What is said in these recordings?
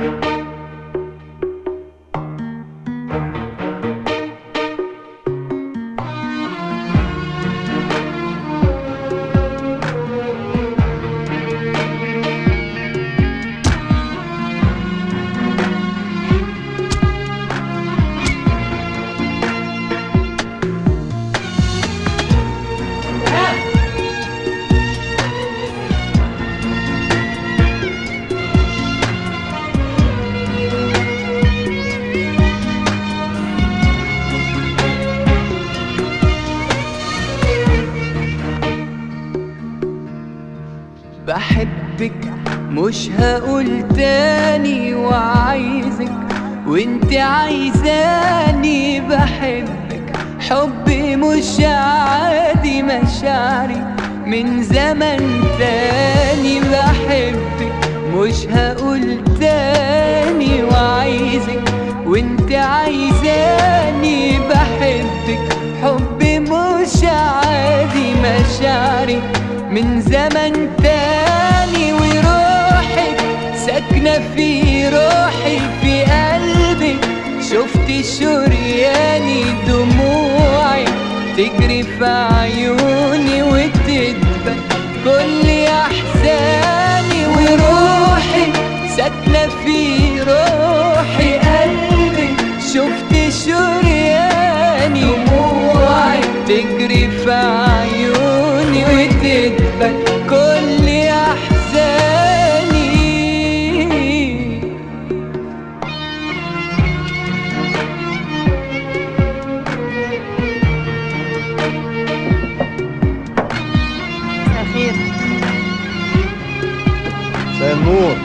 بحبك مش هقول تاني وعايزك وانت عايزاني بحبك حبي مش عادي مشاعري من زمن تاني بحبك مش هقول تاني وعايزك وانت عايزاني بحبك حبي مش عادي مشاعري من زمن تاني وروحك ساكنة في روحي في قلبي شفت شرياني دموعي تجري في عيوني وتدبل كل أحزاني وروحي ساكنة في روحي قلبي شفت شرياني دموعي تجري في عيوني وتدبل كل أحزاني خير مساء النور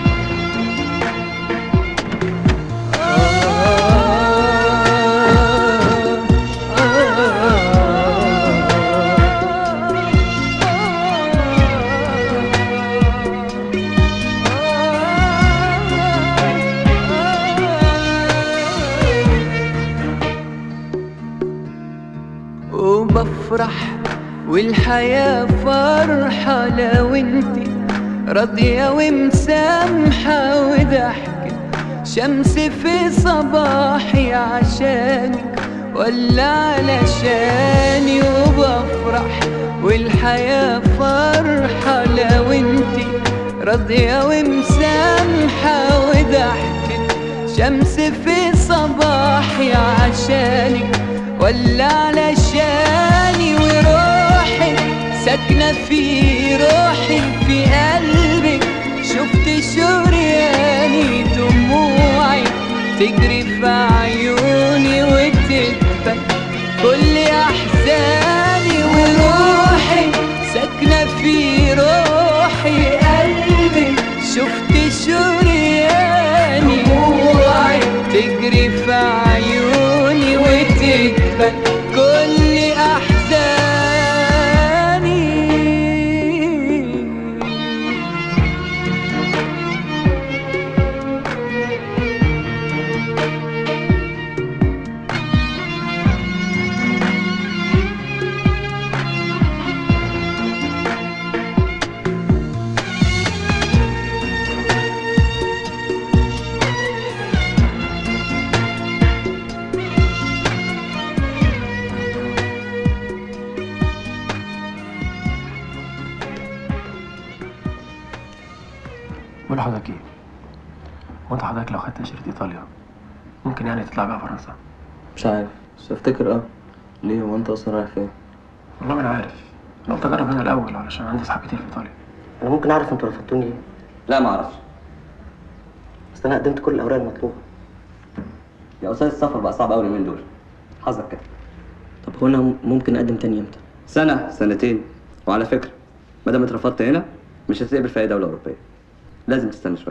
وبفرح والحياة فرحة لو انتي راضية ومسامحة وضحكة شمس في صباحي عشانك ولا علشاني وبفرح والحياة فرحة لو انتي راضية ومسامحة وضحكة شمس في صباحي عشانك ولا علشاني وروحي ساكنة في روحي في قلبك شفت شرياني دموعي تجري في عيوني وتدبل كل أحزاني وروحي ساكنة في روحي قلبي شفت شرياني دموعي تجري في عيوني وتدبل كل أحزاني بقول لحضرتك ايه هو انت حضرتك لو خدت تأشيرة ايطاليا ممكن يعني تطلع بقى فرنسا مش عارف بس افتكر اه ليه هو انت اصلا رايح فين والله ما انا عارف انا قلت اجرب هنا الاول علشان عندي اصحاب كتير في ايطاليا انا ممكن اعرف انتوا رفضتوني ليه لا ما اعرفش بس انا قدمت كل الاوراق المطلوبه يا استاذ السفر بقى صعب قوي اليومين دول حظك كده طب هو انا ممكن اقدم تاني امتى سنه سنتين وعلى فكره ما دام اترفضت هنا مش هتقبل في اي دوله اوروبيه لازم تستنى شويه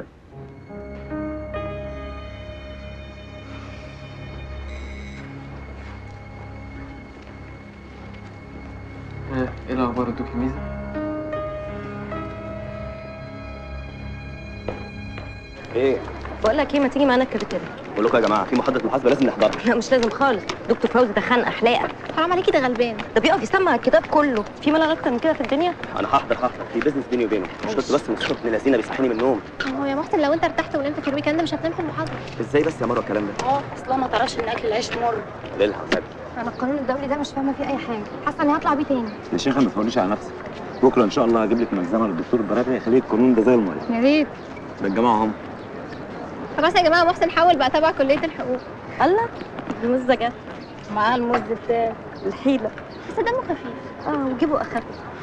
ايه الاخبار ادوك الميزه ايه بقول لك ايه ما تيجي معانا الكافيتيريا بقول لكم يا جماعه في محاضره محاسبه لازم نحضرها لا مش لازم خالص دكتور فوزي ده خانقه حلاقه حرام عليكي ده غلبان ده بيقف يسمع الكتاب كله في ملل اكتر من كده في الدنيا انا هحضر هحضر في بيزنس بيني وبينه مش بس بس مصطفى ابن الذين بيصحيني من النوم هو يا محسن لو انت ارتحت ونمت في الويكند مش هتنام في المحاضره ازاي بس يا مروه الكلام ده اه اصلا ما تراش ان اكل العيش مر ليلها وسابي انا القانون الدولي ده مش فاهمه فيه اي حاجه حاسه اني هطلع بيه تاني يا شيخه ما تفوليش على نفسك بكره ان شاء الله هجيب لك ملزمه للدكتور البرابري يخليك القانون ده زي الميه يا ريت ده الجماعه هم خلاص يا جماعه محسن حول بقى تبع كليه الحقوق الله المزه جت معاه المز بتاع الحيله بس دمه خفيف اه وجيبه اخف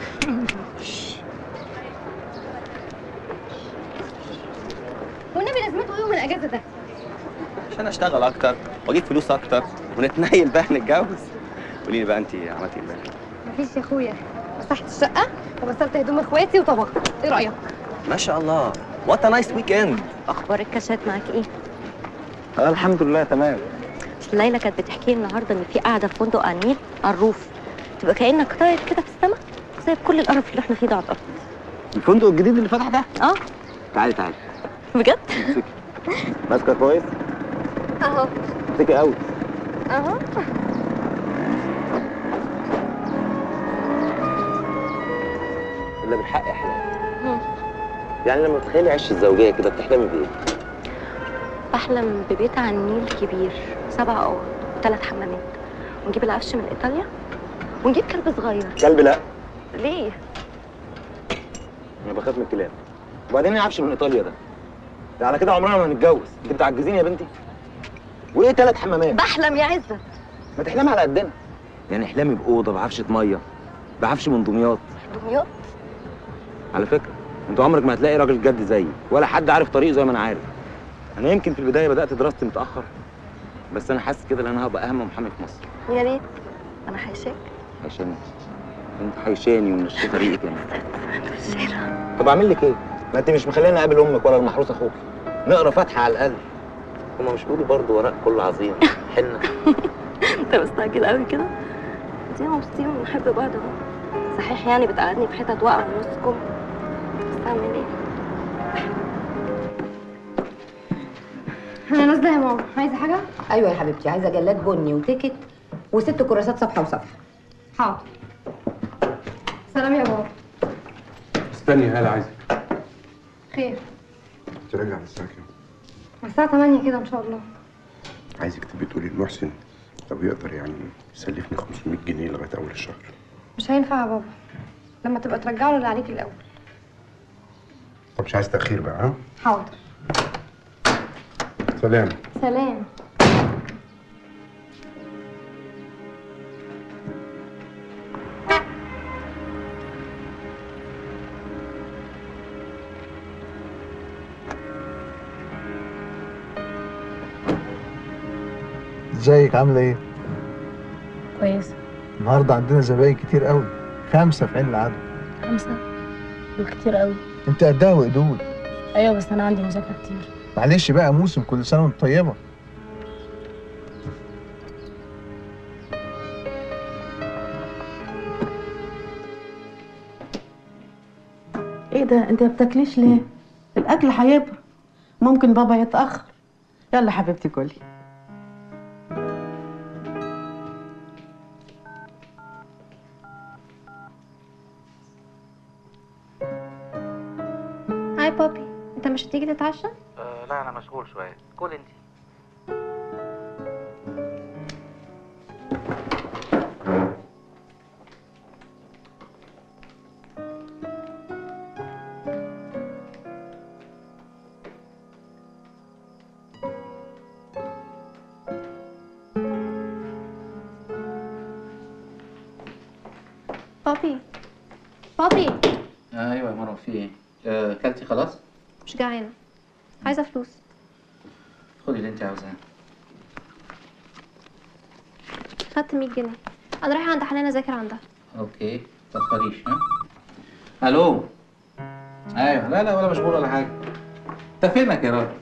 والنبي لازمته ايه يوم الاجازه ده عشان اشتغل اكتر واجيب فلوس اكتر ونتنيل بقى نتجوز قولي لي بقى انت عملتي ايه امبارح مفيش يا اخويا مسحت الشقه وغسلت هدوم اخواتي وطبخت ايه رايك ما شاء الله وات نايس ويك اند اخبار الكاشات معاك ايه آه الحمد لله تمام اصل ليلى كانت بتحكي لي النهارده ان في قاعده في فندق على النيل على الروف تبقى كانك طاير كده في السما سايب كل القرف اللي احنا فيه ده على الارض الفندق الجديد اللي فتح ده اه تعالي تعالي بجد امسكي ماسكه كويس اهو امسكي قوي اهو الا بالحق يا حلال مم. يعني لما تتخيلي عيش الزوجيه كده بتحلمي بايه؟ بحلم ببيت على النيل كبير سبع اوض وثلاث حمامات ونجيب العفش من ايطاليا ونجيب كلب صغير كلب لا ليه انا بخاف من الكلاب وبعدين ايه عفش من ايطاليا ده؟ ده على كده عمرنا ما هنتجوز انت بتعجزين يا بنتي وايه ثلاث حمامات؟ بحلم يا عزت ما تحلمي على قدنا يعني احلمي باوضه بعفشه ميه بعفش من دمياط دمياط على فكره انت عمرك ما هتلاقي راجل جد زيي ولا حد عارف طريقه زي ما انا عارف انا يمكن في البدايه بدات دراستي متاخر بس انا حاسس كده ان انا هبقى اهم محامي في مصر يا ريت انا حيشاك عشان انت حيشاني ومشي طريقي كمان طب اعمل لك ايه ما انت مش مخليني اقابل امك ولا المحروس اخوك نقرا فاتحه على الاقل هما مش بيقولوا برضه وراء كل عظيم حنه انت مستعجل قوي كده دي مبسوطين ونحب بعض اهو صحيح يعني بتقعدني في حتت واقعه من نص كم بس اعمل ايه انا نازله يا ماما عايزه حاجه ايوه يا حبيبتي عايزه جلاد بني وتيكت وست كراسات صفحه وصفحه حاضر سلام يا بابا استني هلا عايزك خير تراجع الساعة كام؟ على الساعه 8 كده ان شاء الله عايزك تبقي تقولي لمحسن لو يقدر يعني يسلفني 500 جنيه لغاية أول الشهر مش هينفع يا بابا لما تبقى ترجع له اللي عليك الاول طب مش عايز تأخير بقى ها؟ حاضر سلام سلام ازيك عامله ايه كويسة النهارده عندنا زباين كتير قوي خمسه في عين العدد خمسة دول كتير قوي انت قدها وقدود أيوة بس أنا عندي مذاكرة كتير معلش بقى موسم كل سنه وانت طيبه ايه ده انت ما بتاكليش ليه الاكل هيبرد ممكن بابا يتاخر يلا حبيبتي كلي هاي بابي انت مش هتيجي تتعشى آه لا انا مشغول شويه كل انت بابي بابي آه ايوه يا مروه في ايه آه، كلتي خلاص مش جعانه عايزه فلوس خدي اللي انت عاوزاه خدت 100 جنيه انا رايحه عند حنان اذاكر عندها اوكي متأخريش ها الو ايوه لا لا ولا مشغول ولا حاجه انت فينك يا راجل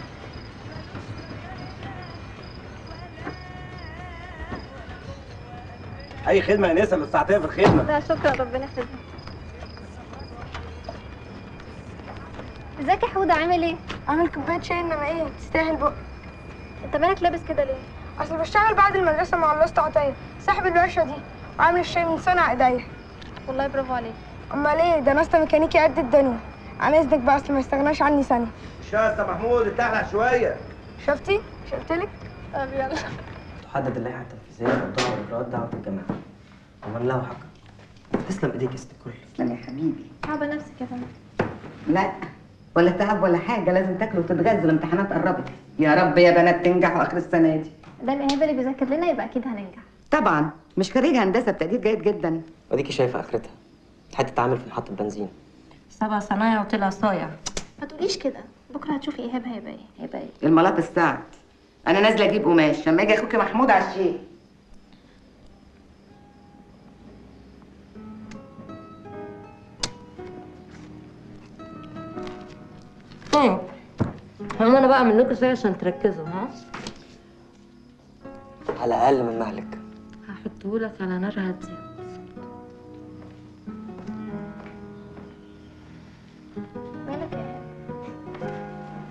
اي خدمه يا نسا بس ساعتين في الخدمه لا شكرا ربنا يخليك ازيك يا حوده عامل ايه عامل كوبايه شاي انما ايه تستاهل بقى انت مالك لابس كده ليه اصل بشتغل بعد المدرسه مع الاسطى عطيه صاحب الورشه دي وعامل الشاي من صنع ايديا والله برافو عليك امال ايه ده ناستا ميكانيكي قد الدنيا عن اذنك بقى اصل ما يستغناش عني ثانيه شاسة محمود اتحلق شوية شفتي شفتلك طب يلا تحدد اللائحة التنفيذية والضوء والإجراءات دعوة الجماعة ومن له حق تسلم إيديك يا ست الكل تسلم يا حبيبي تعبة نفسك يا فندم لا ولا تعب ولا حاجه لازم تاكلوا وتتغذوا الامتحانات قربت يا رب يا بنات تنجحوا اخر السنه دي ده الإيهاب اللي بيذاكر لنا يبقى أكيد هننجح طبعا مش خريج هندسه بتقدير جيد جدا وأديكي شايفة آخرتها حتة عامل في محطة بنزين سبع صنايع وطلع صايع ما تقوليش كده بكرة هتشوفي إيهاب هيبقى إيه هيبقى إيه الملاط السعد انا نازله اجيب قماش لما يجي اخوك محمود على الشيء طيب هم أنا بقى منكم شوية عشان تركزوا ها على الأقل من مهلك هحطهولك على نار هادية مالك يا إيهاب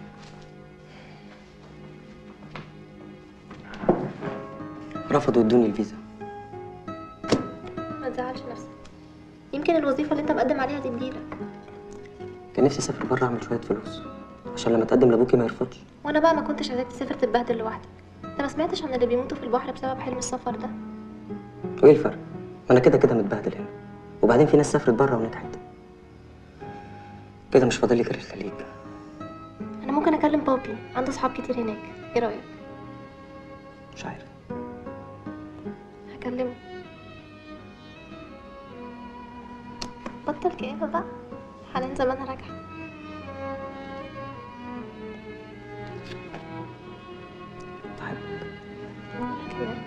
رفضوا يدوني الفيزا ما تزعلش نفسك يمكن الوظيفة اللي أنت مقدم عليها تديلك كان نفسي أسافر بره أعمل شوية فلوس عشان لما أتقدم لأبوكي ما يرفضش وأنا بقى ما كنتش عايزاك تسافر تتبهدل لوحدك أنت ما سمعتش عن اللي بيموتوا في البحر بسبب حلم السفر ده وإيه الفرق؟ ما أنا كده كده متبهدل هنا وبعدين في ناس سافرت بره ونجحت كده مش فاضل لي غير الخليج أنا ممكن أكلم بابي عنده صحاب كتير هناك إيه رأيك؟ مش عارف هكلمه بطل كآبة بقى حنان زمانها راجعة أنا كمان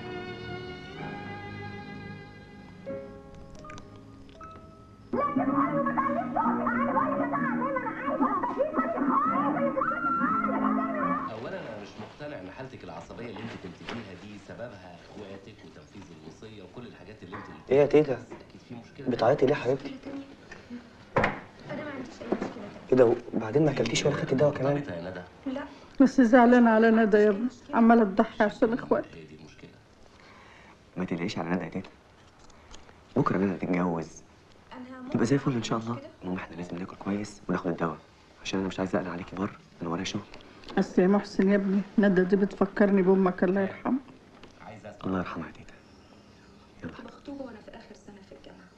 اولا انا مش مقتنع ان حالتك العصبيه اللي انت كنت فيها دي سببها اخواتك وتنفيذ الوصيه وكل الحاجات اللي انت قلتيها إيه يا تيتا؟ اكيد في مشكله بتعيطي ليه يا حبيبتي؟ انا ما عنديش اي مشكله إيه ده وبعدين ما أكلتيش ولا خدتي دواء كمان؟ يا ندى لا بس زعلانة على ندى يا ابني عمالة تضحي عشان اخواتي ما تقلقيش على ندى يا تيتا بكرة ندى تتجوز تبقى زي الفل إن شاء الله المهم إحنا لازم ناكل كويس وناخد الدواء عشان أنا مش عايز أقلق عليكي بره أنا ورايا شغل بس يا محسن يا ابني ندى دي بتفكرني بامك الله يرحمها الله يرحمها يا تيتا مخطوبة وأنا في آخر سنة في الجامعة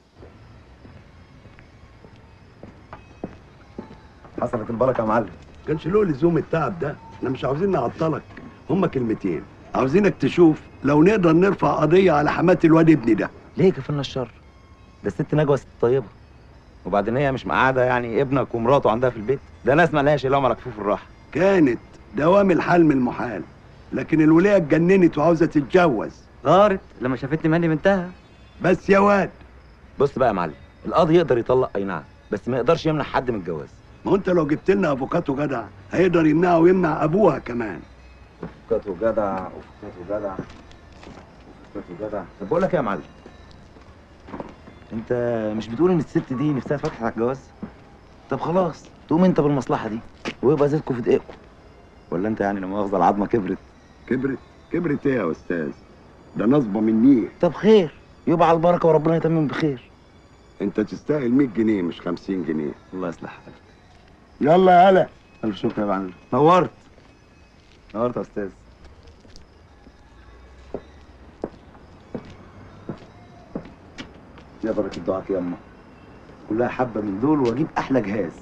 حصلت البركة يا معلم كانش له لزوم التعب ده احنا مش عاوزين نعطلك هما كلمتين عاوزينك تشوف لو نقدر نرفع قضية على حمات الواد ابني ده ليه كفلنا الشر ده الست نجوى ست طيبة وبعدين هي مش مقعدة يعني ابنك ومراته عندها في البيت ده ناس مالهاش الا هم كفوف الراحة كانت دوام الحال من المحال لكن الولاية اتجننت وعاوزة تتجوز غارت لما شافتني ماني بنتها بس يا واد بص بقى يا معلم القاضي يقدر يطلق اي نعم بس ما يقدرش يمنع حد من الجواز ما هو انت لو جبت لنا افوكاتو جدع هيقدر يمنعه ويمنع ابوها كمان فكاته جدع وفكاته جدع وفكاته جدع طب بقول لك ايه يا معلم انت مش بتقول ان الست دي نفسها فتحت على الجواز طب خلاص تقوم انت بالمصلحه دي ويبقى زيتكم في دقيقكم ولا انت يعني لا مؤاخذه العظمه كبرت كبرت كبرت ايه يا استاذ ده نصبة مني طب خير يبقى على البركه وربنا يتمم بخير انت تستاهل 100 جنيه مش 50 جنيه الله يصلح حالك يلا يا هلا الف شكر يا معلم نورت نورت يا استاذ يا بركة دعاك يا أما كلها حبة من دول وأجيب أحلى جهاز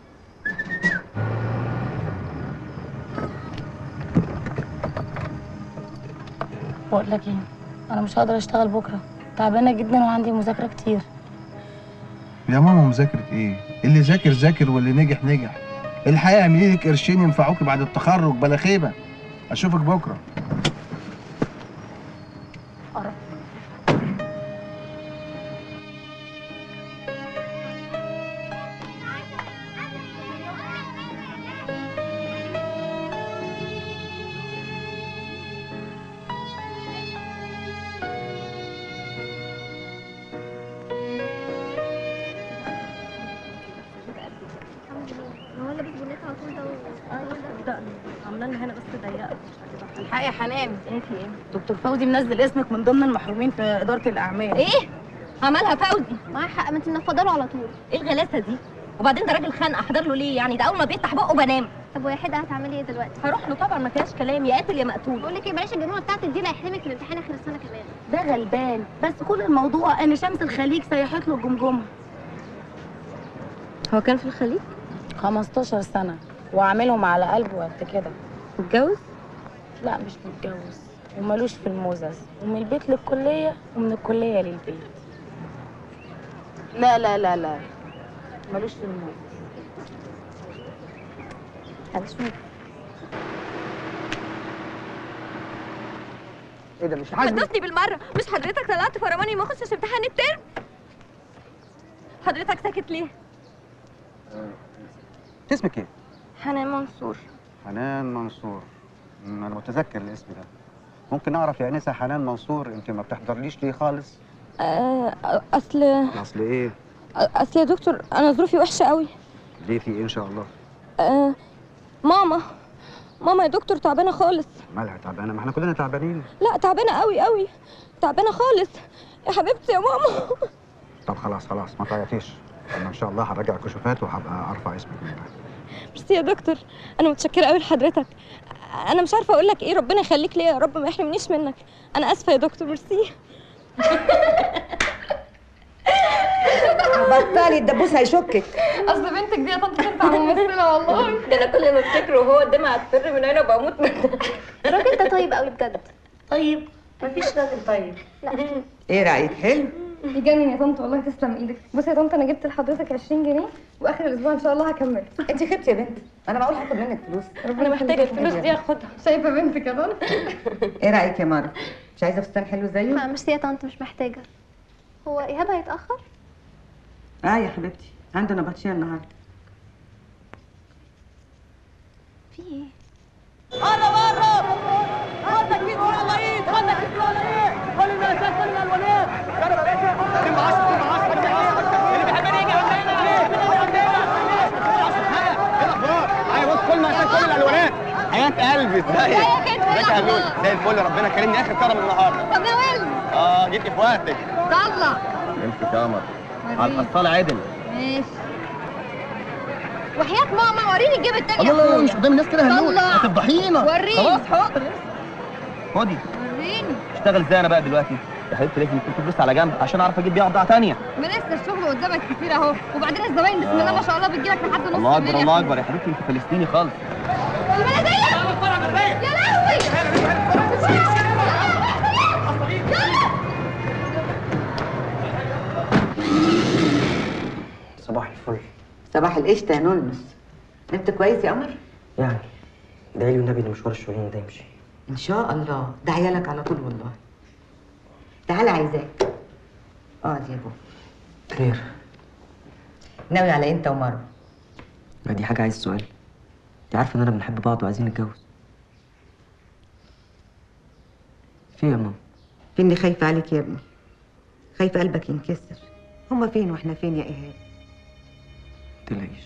بقول لك ايه انا مش هقدر اشتغل بكره تعبانه جدا وعندي مذاكره كتير يا ماما مذاكرة ايه؟ اللي ذاكر ذاكر واللي نجح نجح الحقيقة اعملي لك قرشين ينفعوك بعد التخرج بلا خيبة اشوفك بكرة هو لابس بنات على طول ده عامله لنا هنا بس ضيقه الحقيقه يا حنان ايه في ايه دكتور فوزي منزل اسمك من ضمن المحرومين في اداره الاعمال ايه عملها فوزي معاه حق ما انت منفضه له على طول ايه الغلاسه دي وبعدين ده راجل خانقه احضر له ليه يعني ده اول ما بيفتح بقه بنام طب ويا حدا هتعملي ايه دلوقتي هروح له طبعا ما فيهاش كلام يا قاتل يا مقتول بقول لك ايه بلاش الجنونه بتاعتك دي لا يحرمك من الامتحان اخر السنه كمان ده غلبان بس كل الموضوع ان شمس الخليج سيحت له الجمجمه هو كان في الخليج 15 سنه وعاملهم على قلبه قد كده متجوز لا مش متجوز ومالوش في الموزز ومن البيت للكليه ومن الكليه للبيت لا لا لا لا مالوش في الموزز هنشوف ايه ده مش عاجبك حدثني بالمره مش حضرتك طلعت فرماني ما اخشش امتحان الترم حضرتك ساكت ليه انت اسمك ايه حنان منصور حنان منصور مم، انا متذكر الاسم ده ممكن اعرف يا انسه حنان منصور انت ما بتحضرليش ليه خالص آه اصل اصل ايه اصل يا دكتور انا ظروفي وحشه قوي ليه في ايه ان شاء الله آه ماما ماما يا دكتور تعبانه خالص مالها تعبانه ما احنا كلنا تعبانين لا تعبانه قوي قوي تعبانه خالص يا حبيبتي يا ماما طب خلاص خلاص ما تعيطيش انا ان شاء الله هراجع الكشوفات وهبقى ارفع اسمك منها ميرسي يا دكتور انا متشكره قوي لحضرتك انا مش عارفه اقول لك ايه ربنا يخليك ليا يا رب ما يحرمنيش منك انا اسفه يا دكتور ميرسي بطلي الدبوس هيشكك اصل بنتك دي يا طنط تنفع ممثله والله ده انا كل ما افتكره وهو قدامي هتفر من عينه بموت من الراجل ده طيب قوي بجد طيب مفيش راجل طيب لا ايه رايك حلو يجنن يا طنط والله تسلم ايدك بصي يا طنط انا جبت لحضرتك 20 جنيه واخر الاسبوع ان شاء الله هكمل انت خدتي يا بنت انا بقول هاخد منك فلوس ربنا محتاجه الفلوس دي اخدها شايفه بنتك يا طنط ايه رايك يا مارا مش عايزه فستان حلو زيه لا ميرسي يا طنط مش محتاجه هو ايهاب هيتاخر اه يا حبيبتي عندنا بطشيه النهارده في ايه قرب قرب خدك كيس ولا ايد خدك كيس ولا ايد كل المقاسات كل الالوانات جرب يا باشا كم 10 كم 10 اللي بيحب يجي عندنا ايه معايا بص كل مقاسات كل الالوانات حياة قلبي ازيك ازيك يا هلول زي الفل ربنا كرمني اخر كرم النهارده طب يا ولد اه جيتي في وقتك طلع امسك يا قمر على القصاله عدل ماشي وحياة ماما وريني الجيب التاني الله الله الله، مش قدام الناس كده يا هلول طلع. هتفضحينا وريني. خلاص حاضر خدي وريني اشتغل ازاي انا بقى دلوقتي يا حبيبتي لازم يكون في فلوس على جنب عشان اعرف اجيب بيها بضاعه ثانيه ما لسه الشغل قدامك كتير اهو وبعدين الزباين بسم الله ما شاء الله بتجيلك لحد نص الله اكبر الليل. الله اكبر يا حبيبتي انت فلسطيني خالص يا لهوي صباح الفل صباح القشطه يا نونس نمت كويس يا قمر يعني ادعي لي والنبي ان مشوار الشغلانه ده يمشي ان شاء الله ده عيالك على طول والله تعالى عايزاك اقعد يا بابا خير ناوي على انت ومروه ما دي حاجه عايز سؤال انت عارفه ان انا بنحب بعض وعايزين نتجوز في إيه يا ماما في اني خايفه عليك يا ابني خايفه قلبك ينكسر هما فين واحنا فين يا ايهاب متقلقيش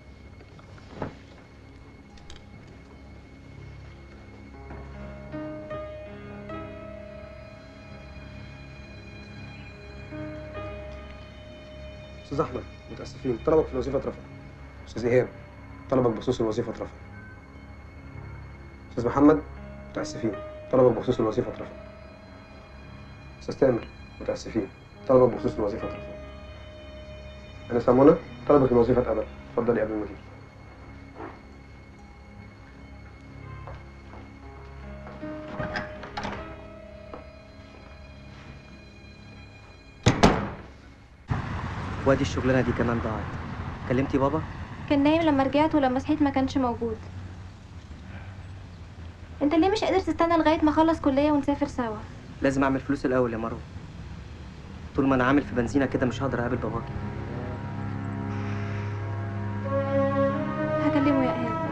استاذ احمد متاسفين طلبك في الوظيفه اترفض استاذ ايهاب طلبك بخصوص الوظيفه اترفض استاذ محمد متاسفين طلبك بخصوص الوظيفه اترفض استاذ تامر متاسفين طلبك بخصوص الوظيفه اترفض انسه منى طلبك الوظيفه اتقبل اتفضلي قبل المدير وادي الشغلانه دي كمان ضاعت كلمتي بابا كان نايم لما رجعت ولما صحيت ما كانش موجود انت ليه مش قادر تستنى لغايه ما اخلص كليه ونسافر سوا لازم اعمل فلوس الاول يا مروه طول ما انا عامل في بنزينه كده مش هقدر اقابل باباكي هكلمه يا ايهاب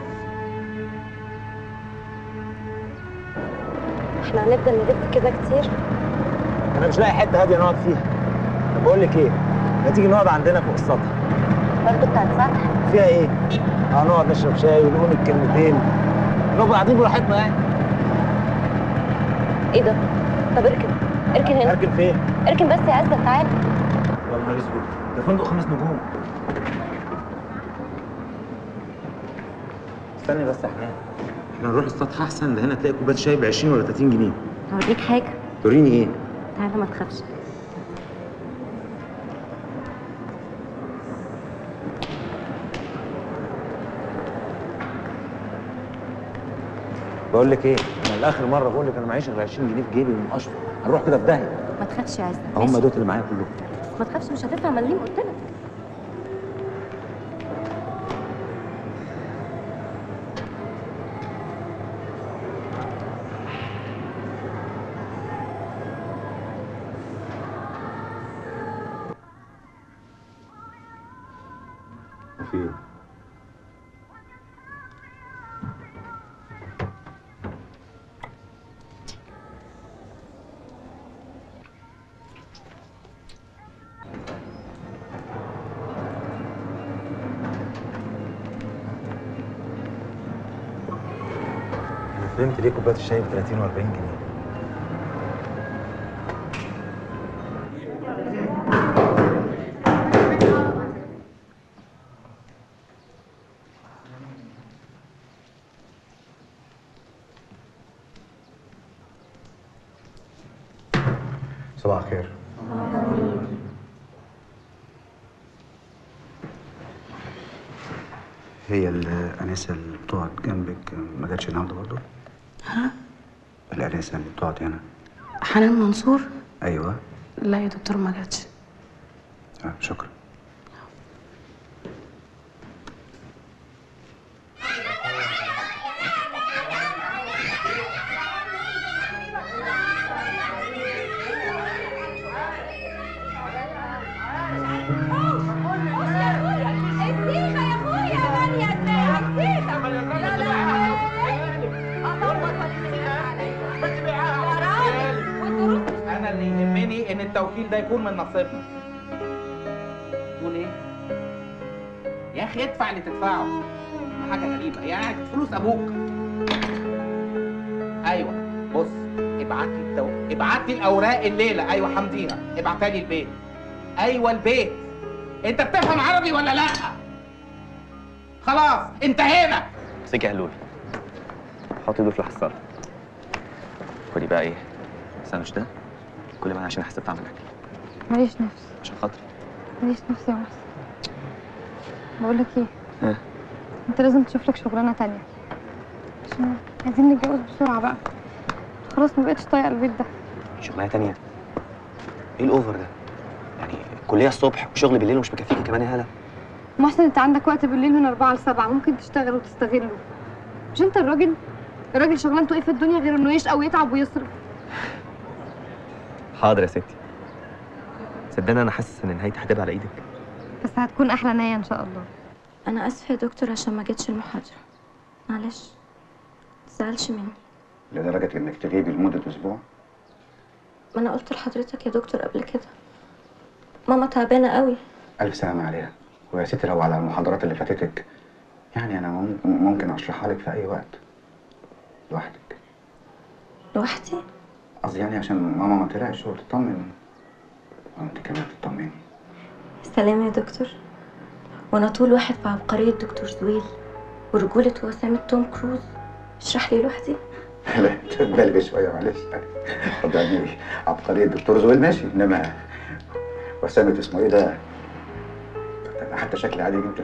احنا هنفضل نلف كده كتير انا مش لاقي حته هاديه نقعد فيها طب بقول لك ايه ما تيجي نقعد عندنا فوق السطح برضه بتاعت سطح فيها ايه اه نقعد نشرب شاي ونقول الكلمتين نبقى قاعدين براحتنا يعني ايه ده طب اركن اركن هنا اركن فين؟ اركن بس يا عزت تعالى يا نهار اسود ده فندق خمس نجوم استني بس يا حنان احنا نروح السطح احسن ده هنا تلاقي كوبايه شاي ب 20 ولا 30 جنيه هوريك حاجه توريني ايه؟ تعالى ما تخافش بقول لك ايه انا لاخر مره بقول لك انا معيش غير 20 جنيه في جيبي من اشرف هنروح كده في داهيه ما تخافش يا عزت هم ماشي. دول اللي معايا كلهم ما تخافش مش هتدفع مليم قلت لك وفي ايه؟ انا فهمت ليه كوبايه الشاي ب 30 و 40 جنيه صباح الخير هي الأنسة اللي بتقعد جنبك ما جاتش النهارده برضه؟ ها الأنسة اللي بتقعد هنا حنان منصور أيوه لا يا دكتور ما جاتش آه شكرا انا اللي يهمني ان التوكيل ده يكون من نصيبنا تقول ايه يا اخي ادفع اللي تدفعه ما حاجه غريبه يعني فلوس ابوك ايوه بص ابعت لي التو... ابعت لي الاوراق الليله ايوه حمديها ابعتها لي البيت ايوه البيت انت بتفهم عربي ولا لا خلاص انتهينا امسكي يا هلول حطي دول في الحصاله خدي بقى ايه ساندوتش ده كل ما عشان احسب طعم الاكل ماليش نفس عشان خاطري ماليش نفس يا محسن بقول لك ايه ها انت لازم تشوف لك شغلانه تانية عشان عايزين نتجوز بسرعه بقى خلاص ما بقتش طايقه البيت ده شغلانه تانية ايه الاوفر ده يعني الكليه الصبح وشغل بالليل ومش مكفيكي كمان يا هلا محسن انت عندك وقت بالليل من 4 ل 7 ممكن تشتغل وتستغله مش انت الراجل الراجل شغلانته ايه في الدنيا غير انه يشقى ويتعب ويصرف حاضر يا ستي صدقني انا حاسس ان نهايتي هتبقى على ايدك بس هتكون احلى نيه ان شاء الله انا اسفه يا دكتور عشان ما جيتش المحاضره معلش متزعلش مني لدرجة إنك تغيبي لمدة أسبوع ما انا قلت لحضرتك يا دكتور قبل كده ماما تعبانه قوي ألف سلامة عليها ويا ستي لو على المحاضرات اللي فاتتك يعني أنا مم- ممكن أشرحها لك في أي وقت لوحدك لوحدي قصدي يعني عشان ماما ما تلاقيش وتطمن وأنت كمان تطمني سلام يا دكتور وانا طول واحد في عبقريه دكتور زويل ورجوله وسامه توم كروز اشرح لي لوحدي لا تبالغ شوية معلش يعني عبقرية الدكتور زويل ماشي إنما وسامة اسمه إيه ده؟ أنا حتى شكلي عادي جدا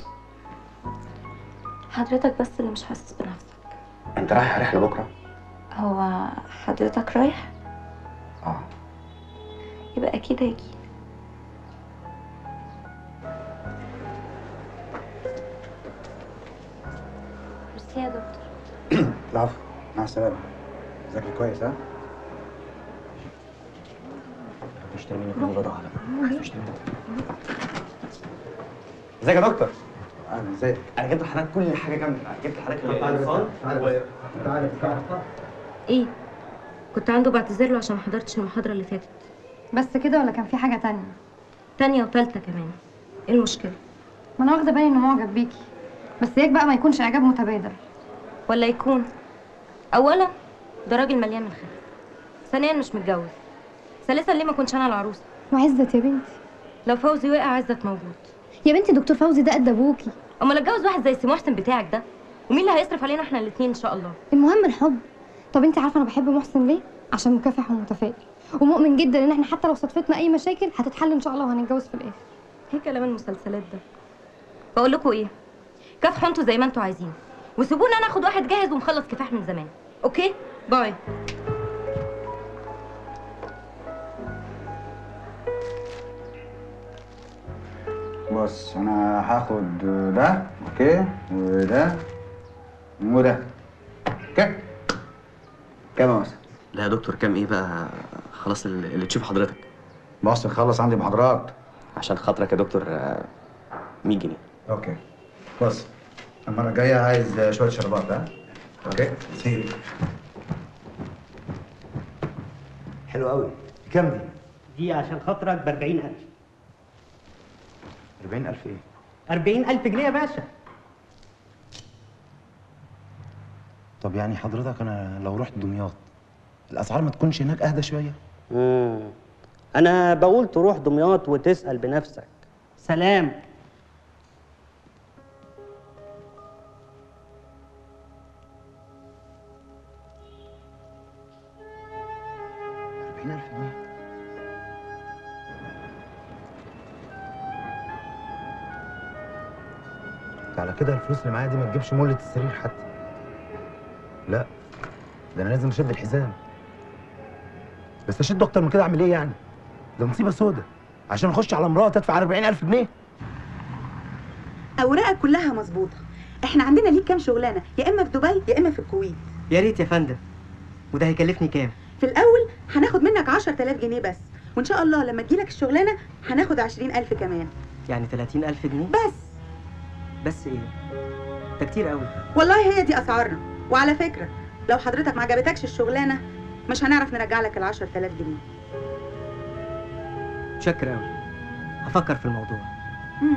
حضرتك بس اللي مش حاسس بنفسك أنت رايح رحلة بكرة؟ هو حضرتك رايح آه يبقى اكيد هاجي ميرسي يا دكتور العفو مع السلامة ذاكر كويس ها؟ مشتري مني كل بضاعه ازيك يا دكتور؟ اهلا ازيك؟ انا جبت لحضرتك كل حاجه جامده انا جبت لحضرتك تعالى تعالى تعالى ايه كنت عنده بعتذر له عشان ما حضرتش المحاضره اللي فاتت بس كده ولا كان في حاجه تانية تانية وتالتة كمان ايه المشكله ما انا واخده بالي انه معجب بيكي بس ياك بقى ما يكونش اعجاب متبادل ولا يكون اولا ده راجل مليان من خير ثانيا مش متجوز ثالثا ليه ما كنتش انا العروسه وعزت يا بنتي لو فوزي وقع عزت موجود يا بنتي دكتور فوزي ده قد ابوكي امال اتجوز واحد زي سي محسن بتاعك ده ومين اللي هيصرف علينا احنا الاثنين ان شاء الله المهم الحب طب انت عارفه انا بحب محسن ليه عشان مكافح ومتفائل ومؤمن جدا ان احنا حتى لو صدفتنا اي مشاكل هتتحل ان شاء الله وهنتجوز في الاخر ايه كلام المسلسلات ده بقول لكم ايه كافحوا انتوا زي ما انتوا عايزين وسيبونا انا اخد واحد جاهز ومخلص كفاح من زمان اوكي باي بص انا هاخد ده اوكي وده وده اوكي كام يا مثلا لا يا دكتور كام ايه بقى خلاص اللي اللي تشوف حضرتك بص نخلص عندي محاضرات عشان خاطرك يا دكتور آه، 100 جنيه اوكي بص المره الجايه عايز شويه شربات ها اوكي سيب حلو قوي كام دي؟ دي عشان خاطرك ب 40000 40000 ايه 40000 جنيه يا باشا طب يعني حضرتك انا لو رحت دمياط الاسعار ما تكونش هناك اهدى شويه امم انا بقول تروح دمياط وتسال بنفسك سلام ده على كده الفلوس اللي معايا دي ما تجيبش مولة السرير حتى لا ده انا لازم اشد الحزام بس اشد اكتر من كده اعمل ايه يعني ده مصيبه سودة عشان اخش على امراه تدفع 40000 جنيه اوراقك كلها مظبوطه احنا عندنا ليك كام شغلانه يا اما في دبي يا اما في الكويت يا ريت يا فندم وده هيكلفني كام؟ في الاول هناخد منك 10000 جنيه بس وان شاء الله لما تجيلك الشغلانه هناخد 20000 كمان يعني 30000 جنيه بس بس ايه؟ ده كتير قوي والله هي دي اسعارنا وعلى فكره لو حضرتك ما عجبتكش الشغلانه مش هنعرف نرجع لك ال 10000 جنيه شكر قوي هفكر في الموضوع مم.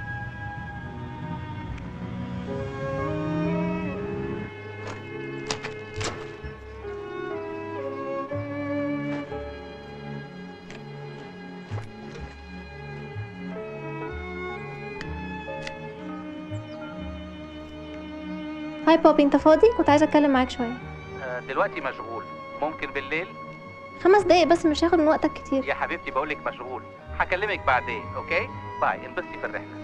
هاي بابي انت فاضي كنت عايزه اتكلم معاك شويه آه، دلوقتي مشغول ممكن بالليل خمس دقايق بس مش هاخد من وقتك كتير يا حبيبتي بقول لك مشغول هكلمك بعدين اوكي باي انبسطي في الرحله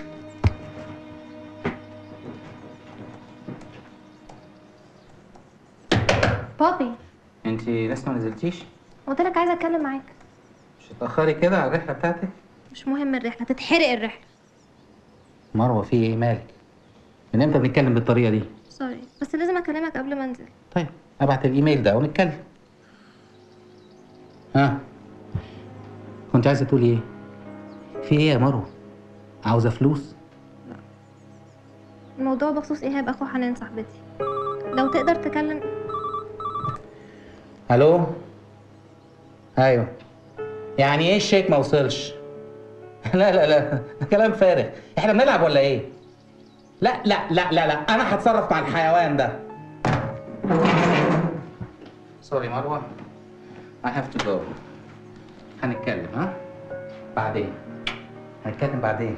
بابي انت لسه ما نزلتيش قلت لك عايزه اتكلم معاك مش تتاخري كده على الرحله بتاعتك مش مهم الرحله تتحرق الرحله مروه في ايه مالك من امتى بنتكلم بالطريقه دي سوري بس لازم اكلمك قبل ما انزل طيب ابعت الايميل ده ونتكلم ها كنت عايزه تقولي ايه في ايه يا مروه عاوزه فلوس الموضوع بخصوص ايهاب اخو حنان صاحبتي لو تقدر تكلم الو ايوه يعني ايه الشيك ما وصلش لا لا لا ده كلام فارغ احنا بنلعب ولا ايه لا لا لا لا لا انا هتصرف مع الحيوان ده سوري مروه I have to go هنتكلم ها بعدين هنتكلم بعدين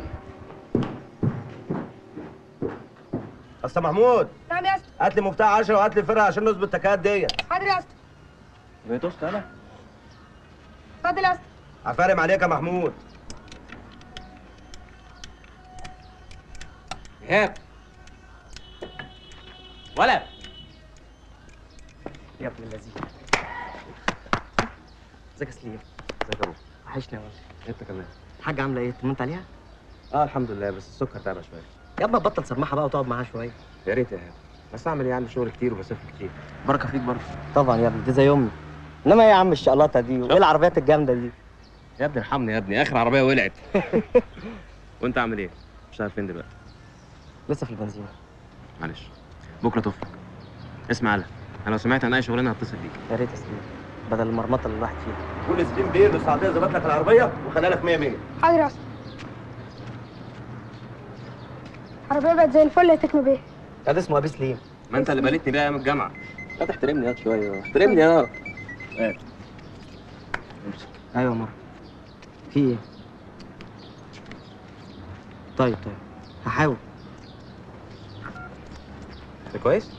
اسطى محمود نعم يا اسطى هات لي مفتاح 10 وهات لي فرقه عشان نظبط التكات دي حاضر يا اسطى بيتوست انا اتفضل يا اسطى عفارم عليك يا محمود ايهاب ولد يا ابن اللذيذ ازيك يا سليم ازيك يا ابو وحشني يا ولد انت كمان الحاجه عامله ايه طمنت عليها اه الحمد لله بس السكر تعبى شويه يا ابني بطل سماحه بقى وتقعد معاها شويه يا ريت يا ايهاب بس اعمل ايه عندي شغل كتير وبسافر كتير بركه فيك برضه طبعا يا ابني دي زي امي انما ايه يا عم الشقلاطه دي وايه العربيات الجامده دي يا ابني ارحمني يا ابني اخر عربيه ولعت وانت عامل ايه شغال فين دلوقتي لسه في البنزين معلش بكره تفرج اسمع على انا لو سمعت عن اي شغلانه هتصل بيك يا ريت يا سليم بدل المرمطه اللي الواحد فيها قول سليم بيه السعوديه ظبط لك العربيه وخليها لك 100 100 حاضر يا اسطى العربيه بقت زي الفل يا تكنو بيه ده اسمه ابي سليم ما انت اللي بليتني بيها ايام الجامعه لا تحترمني يا شويه احترمني يا ايوه يا مروه في ايه طيب طيب هحاول انت كويس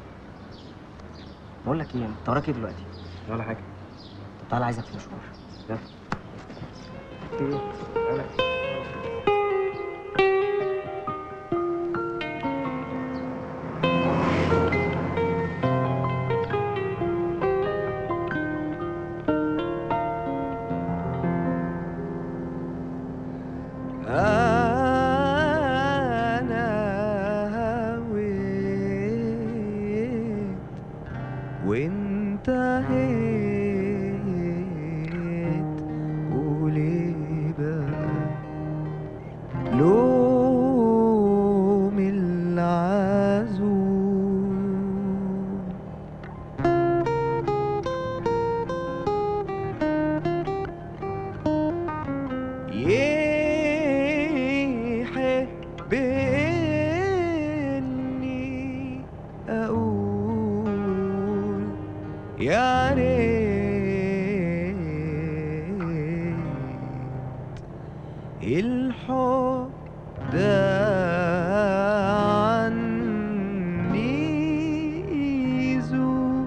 بقول لك ايه انت وراك ايه دلوقتي ولا حاجه طب تعالى عايزك في مشوار يلا في ايه أنا هويت وانتهيت وليه بقى لوم العزوم يحب إني أقول يا ريت الحب ده عني يزول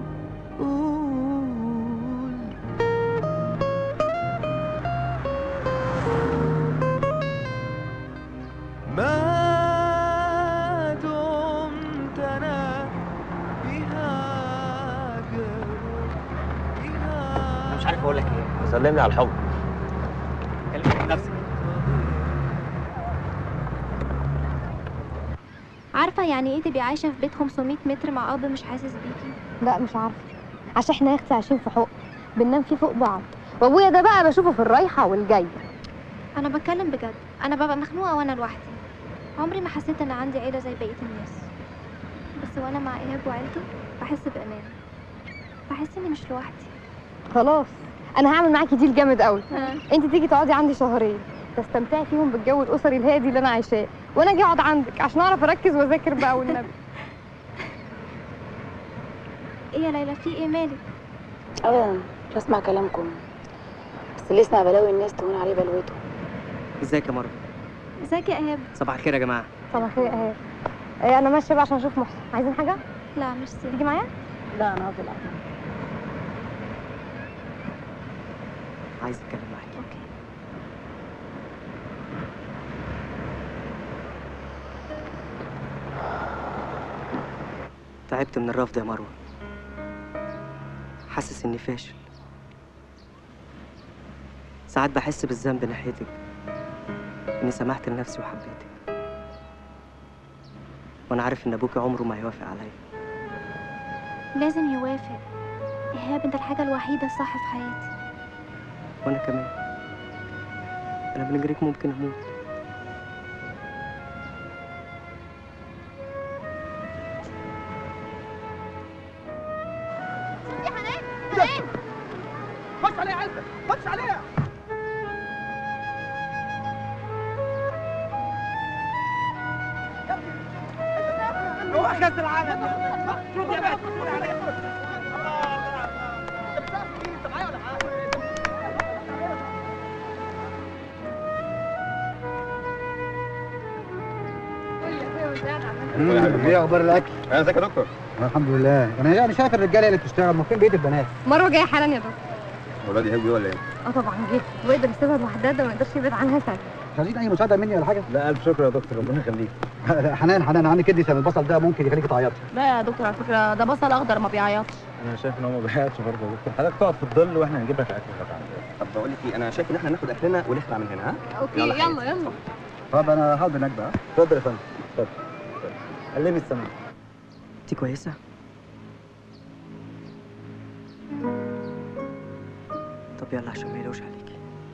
ما دمت انا بهاجر انا مش عارف اقول لك ايه سلمني على الحب كلمني عن نفسك عارفه يعني ايه تبقي عايشه في بيت 500 متر مع اب مش حاسس بيكي لا مش عارفه عشان احنا يا اختي عايشين في حق بننام فيه فوق بعض وابويا ده بقى بشوفه في الرايحه والجايه انا بتكلم بجد انا ببقى مخنوقه وانا لوحدي عمري ما حسيت ان عندي عيله زي بقيه الناس بس وانا مع ايهاب وعيلته بحس بامان بحس اني مش لوحدي خلاص انا هعمل معاكي ديل جامد قوي ها. انت تيجي تقعدي عندي شهرين تستمتعي فيهم بالجو الاسري الهادي اللي انا عايشاه وانا اجي اقعد عندك عشان اعرف اركز واذاكر بقى والنبي ايه يا ليلى في ايه مالك ابدا مش بسمع كلامكم بس اللي يسمع بلاوي الناس تهون عليه بلوته ازيك يا مروه ازيك يا ايهاب صباح الخير يا جماعه صباح الخير يا ايهاب إيه، انا ماشيه بقى عشان اشوف محسن عايزين حاجه لا مش سي تيجي معايا لا انا هفضل قاعدة. عايز اتكلم معاك اوكي تعبت من الرفض يا مروه حاسس اني فاشل ساعات بحس بالذنب ناحيتك اني سمحت لنفسي وحبيتك وانا عارف ان ابوكي عمره ما هيوافق عليا لازم يوافق ايهاب انت الحاجه الوحيده الصح في حياتي وانا كمان انا من غيرك ممكن اموت خش عليها علبة خش عليها هو كاس العالم شوف يا بنت شوف عليها ايه اخبار الاكل؟ ازيك يا دكتور الحمد لله انا يعني شايف الرجاله اللي بتشتغل ما فين بيت البنات مروه جايه حالا يا دكتور اولادي هيجوا ولا ايه؟ اه طبعا جيت ويقدر يسيبها لوحدها ده ما يقدرش يبعد عنها ساعه عايزين اي مساعده مني ولا حاجه؟ لا الف شكر يا دكتور ربنا يخليك حنان حنان عندي كدي سام البصل ده ممكن يخليك تعيطي لا يا دكتور على فكره ده بصل اخضر ما بيعيطش انا شايف ان هو ما بيحياتش برضه يا دكتور حضرتك تقعد في الظل واحنا هنجيب لك اكل غدا طب بقول لك ايه انا شايف ان احنا ناخد اكلنا ونخلع من هنا ها اوكي يلا يلا يلا طب انا هقعد هناك بقى اتفضل يا فندم اتفضل قلبي السماعه انت كويسه طب يلا عشان ما يلوش عليكي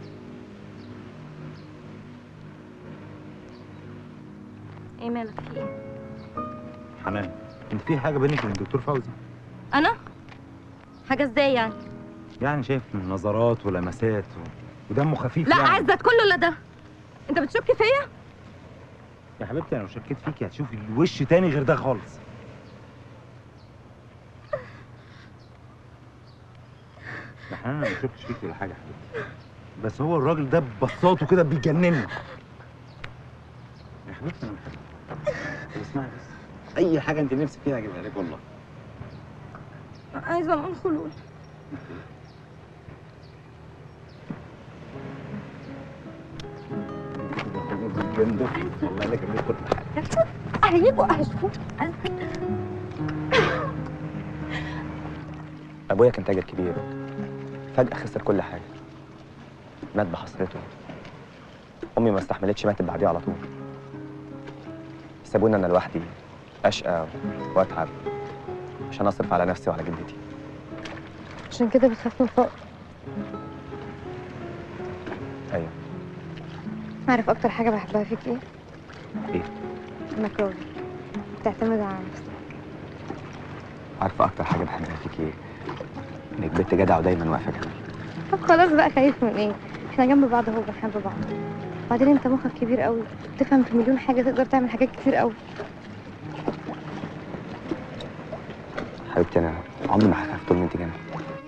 ايه مالك في ايه حنان انت في حاجه بينك وبين الدكتور فوزي انا حاجه ازاي يعني يعني شايف من نظرات ولمسات و... ودمه خفيف لا يعني. عزت كله لا ده انت بتشك فيا يا حبيبتي انا لو شكيت فيكي هتشوفي الوش تاني غير ده خالص انا ما شفتش فيك ولا حاجه يا حبيبتي بس هو الراجل ده ببساطه كده بيجنني يا حبيبتي انا بحبك طب اسمعي بس اي حاجه انت نفسك فيها هجيبها لك والله عايزة من خلود جنده والله انا جميل كل حاجه هيجوا هيشوفوا ابويا كان تاجر كبير فجاه خسر كل حاجه مات بحسرته امي ما استحملتش ماتت بعديه على طول سابوني انا لوحدي اشقى واتعب عشان اصرف على نفسي وعلى جدتي عشان كده بتخاف من الفقر ايوه عارف اكتر حاجه بحبها فيك ايه ايه انك راجل بتعتمد على نفسك عارفه اكتر حاجه بحبها فيك ايه انك بنت جدع ودايما واقفه جنبي طب خلاص بقى خايف من ايه احنا جنب بعض اهو بنحب بعض بعدين انت مخك كبير قوي تفهم في مليون حاجه تقدر تعمل حاجات كتير قوي حبيبتي انا عمري ما هخاف طول ما انت جنبي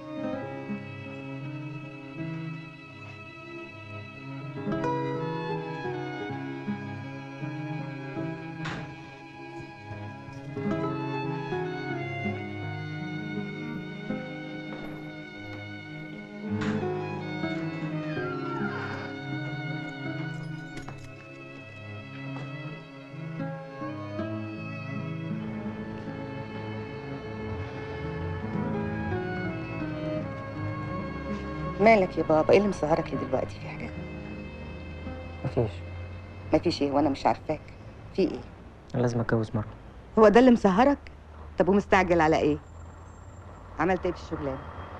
مالك يا بابا ايه اللي مسهرك لدلوقتي في حاجه مفيش مفيش ايه وانا مش عارفاك في ايه انا لازم اتجوز مره هو ده اللي مسهرك طب ومستعجل على ايه عملت ايه في الشغلانه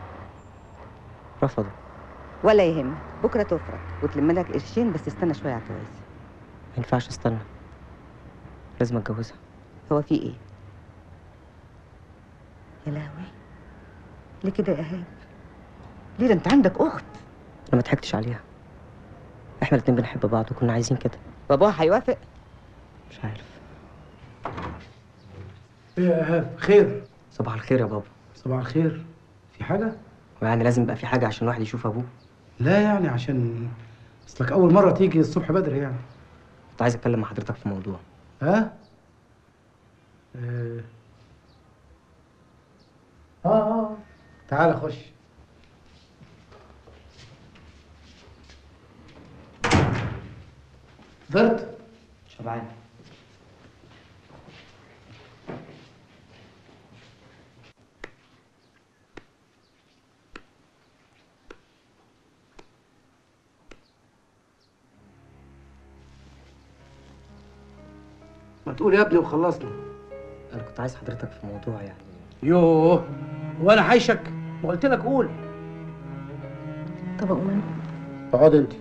رفضوا ولا يهمك بكره تفرج وتلم لك قرشين بس استنى شويه على الجواز ما ينفعش استنى لازم اتجوزها هو في ايه يا لهوي ليه كده يا ايهاب ليه ده انت عندك اخت انا ما ضحكتش عليها احنا الاتنين بنحب بعض وكنا عايزين كده باباها هيوافق مش عارف ايه يا ايهاب خير صباح الخير يا بابا صباح الخير في حاجه ويعني لازم يبقى في حاجه عشان الواحد يشوف ابوه لا يعني عشان اصلك اول مره تيجي الصبح بدري يعني كنت عايز اتكلم مع حضرتك في موضوع ها اه اه, آه. تعال خش فطرت شبعان ما تقول يا ابني وخلصنا انا كنت عايز حضرتك في موضوع يعني يوه وانا حيشك ما قلت لك قول طب اقوم انا اقعد انت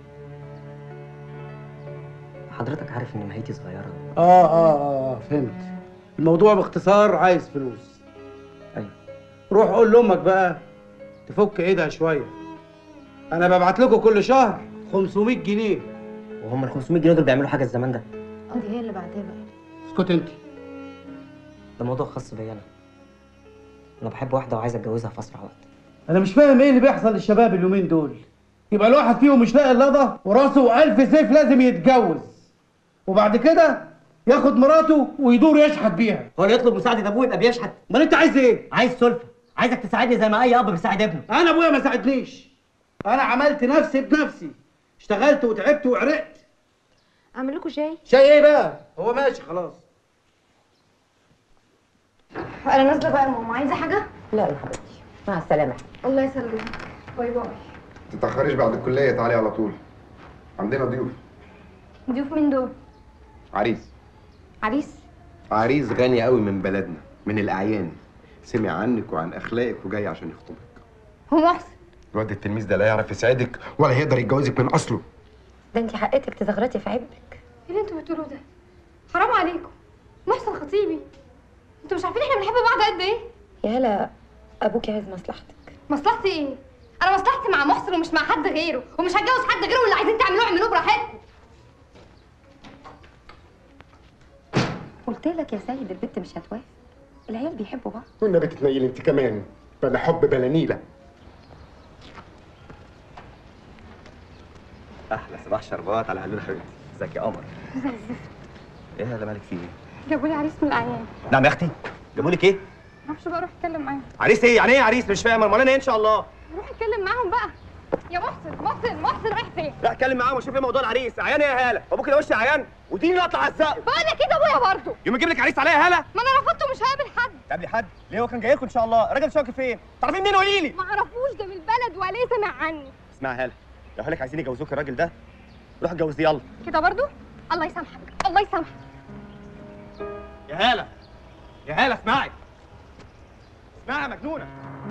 حضرتك عارف ان مهيتي صغيره اه اه اه فهمت الموضوع باختصار عايز فلوس ايوه روح قول لامك بقى تفك ايدها شويه انا ببعت لكم كل شهر 500 جنيه وهم ال 500 جنيه دول بيعملوا حاجه الزمان ده اه دي هي اللي بعدها بقى اسكت انت ده موضوع خاص بيا انا انا بحب واحده وعايز اتجوزها في اسرع وقت انا مش فاهم ايه اللي بيحصل للشباب اليومين دول يبقى الواحد فيهم مش لاقي اللضه وراسه ألف سيف لازم يتجوز وبعد كده ياخد مراته ويدور يشحت بيها هو اللي يطلب مساعده ابوه يبقى بيشحت امال انت عايز ايه عايز سلفه عايزك تساعدني زي ما اي اب بيساعد ابنه انا ابويا ما ساعدنيش انا عملت نفسي بنفسي اشتغلت وتعبت وعرقت اعمل لكم شاي شاي ايه بقى هو ماشي خلاص انا نازله بقى يا ماما عايزه حاجه لا يا حبيبتي مع السلامه الله يسلمك باي باي تتأخريش بعد الكلية تعالي على طول عندنا ضيوف ضيوف مين دول عريس عريس عريس غني قوي من بلدنا من الأعيان سمع عنك وعن أخلاقك وجاي عشان يخطبك هو محسن الواد التلميذ ده لا يعرف يساعدك ولا هيقدر يتجوزك من أصله ده انت حقتك تزغرطي في عبك ايه اللي انتوا بتقولوه ده حرام عليكم محسن خطيبي انتوا مش عارفين احنا بنحب بعض قد ايه يا هلا ابوكي عايز مصلحتك مصلحتي ايه انا مصلحتي مع محسن ومش مع حد غيره ومش هتجوز حد غيره واللي عايزين تعملوه اعملوه براحتكم قلت لك يا سيد البت مش هتوافق العيال بيحبوا بعض والنبي تتنيل انت كمان بلا حب بلا نيلة صباح شربات على هلول حبيبتي ازيك يا قمر زي الزفت ايه هلا مالك في ايه جابوا لي عريس من الاعيان نعم يا اختي جابوا لك ايه معرفش بقى اروح اتكلم معاهم عريس ايه يعني ايه عريس مش فاهم امال انا ايه ان شاء الله روح اتكلم معاهم بقى يا محسن محسن محسن رايح فين لا اتكلم معاهم وشوف ايه موضوع العريس عيان ايه يا هاله ابوك ده وش عيان وديني اللي اطلع هزقه بقول لك كده ابويا برضه يوم يجيب لك عريس عليا يا هاله ما انا رفضته مش هقابل حد تقابلي حد ليه هو كان جاي لكم ان شاء الله الراجل شاكي فين تعرفين منين قولي لي ما اعرفوش ده من البلد وعليه سمع عني اسمعي يا هاله لو هالك عايزين يجوزوك الراجل ده روح اتجوزيه يلا كده برضه الله يسامحك الله يسامحك يا هاله يا هاله اسمعي اسمعي يا مجنونه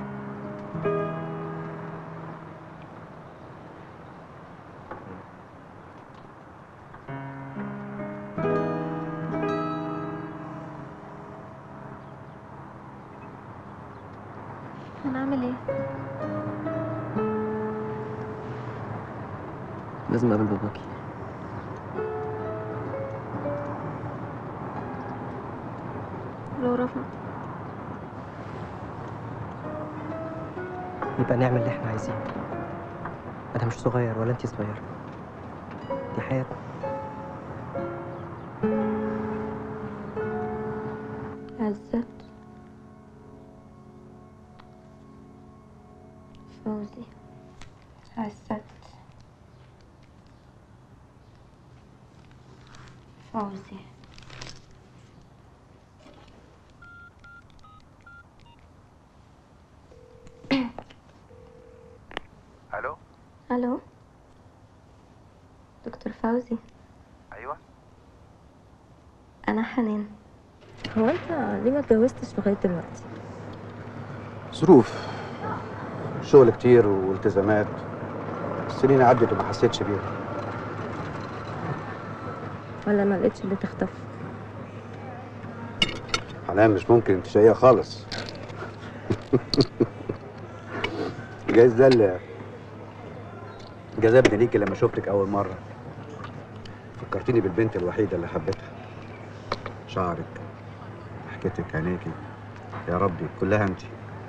هنعمل ايه لازم اقابل باباكي لو رفض نبقى نعمل اللي احنا عايزينه انا مش صغير ولا انتي صغيره دي حياتنا عزت فوزي عزت فوزي الو الو دكتور فوزي ايوه انا حنان هو انت ليه ما اتجوزتش لغايه دلوقتي ظروف شغل كتير والتزامات السنين عدت وما حسيتش بيها ولا ما لقيتش اللي تخطف حنان مش ممكن انت شقية خالص جايز ده اللي جذبني ليكي لما شفتك اول مره فكرتيني بالبنت الوحيده اللي حبيتها شعرك ضحكتك عينيكي يا ربي كلها انت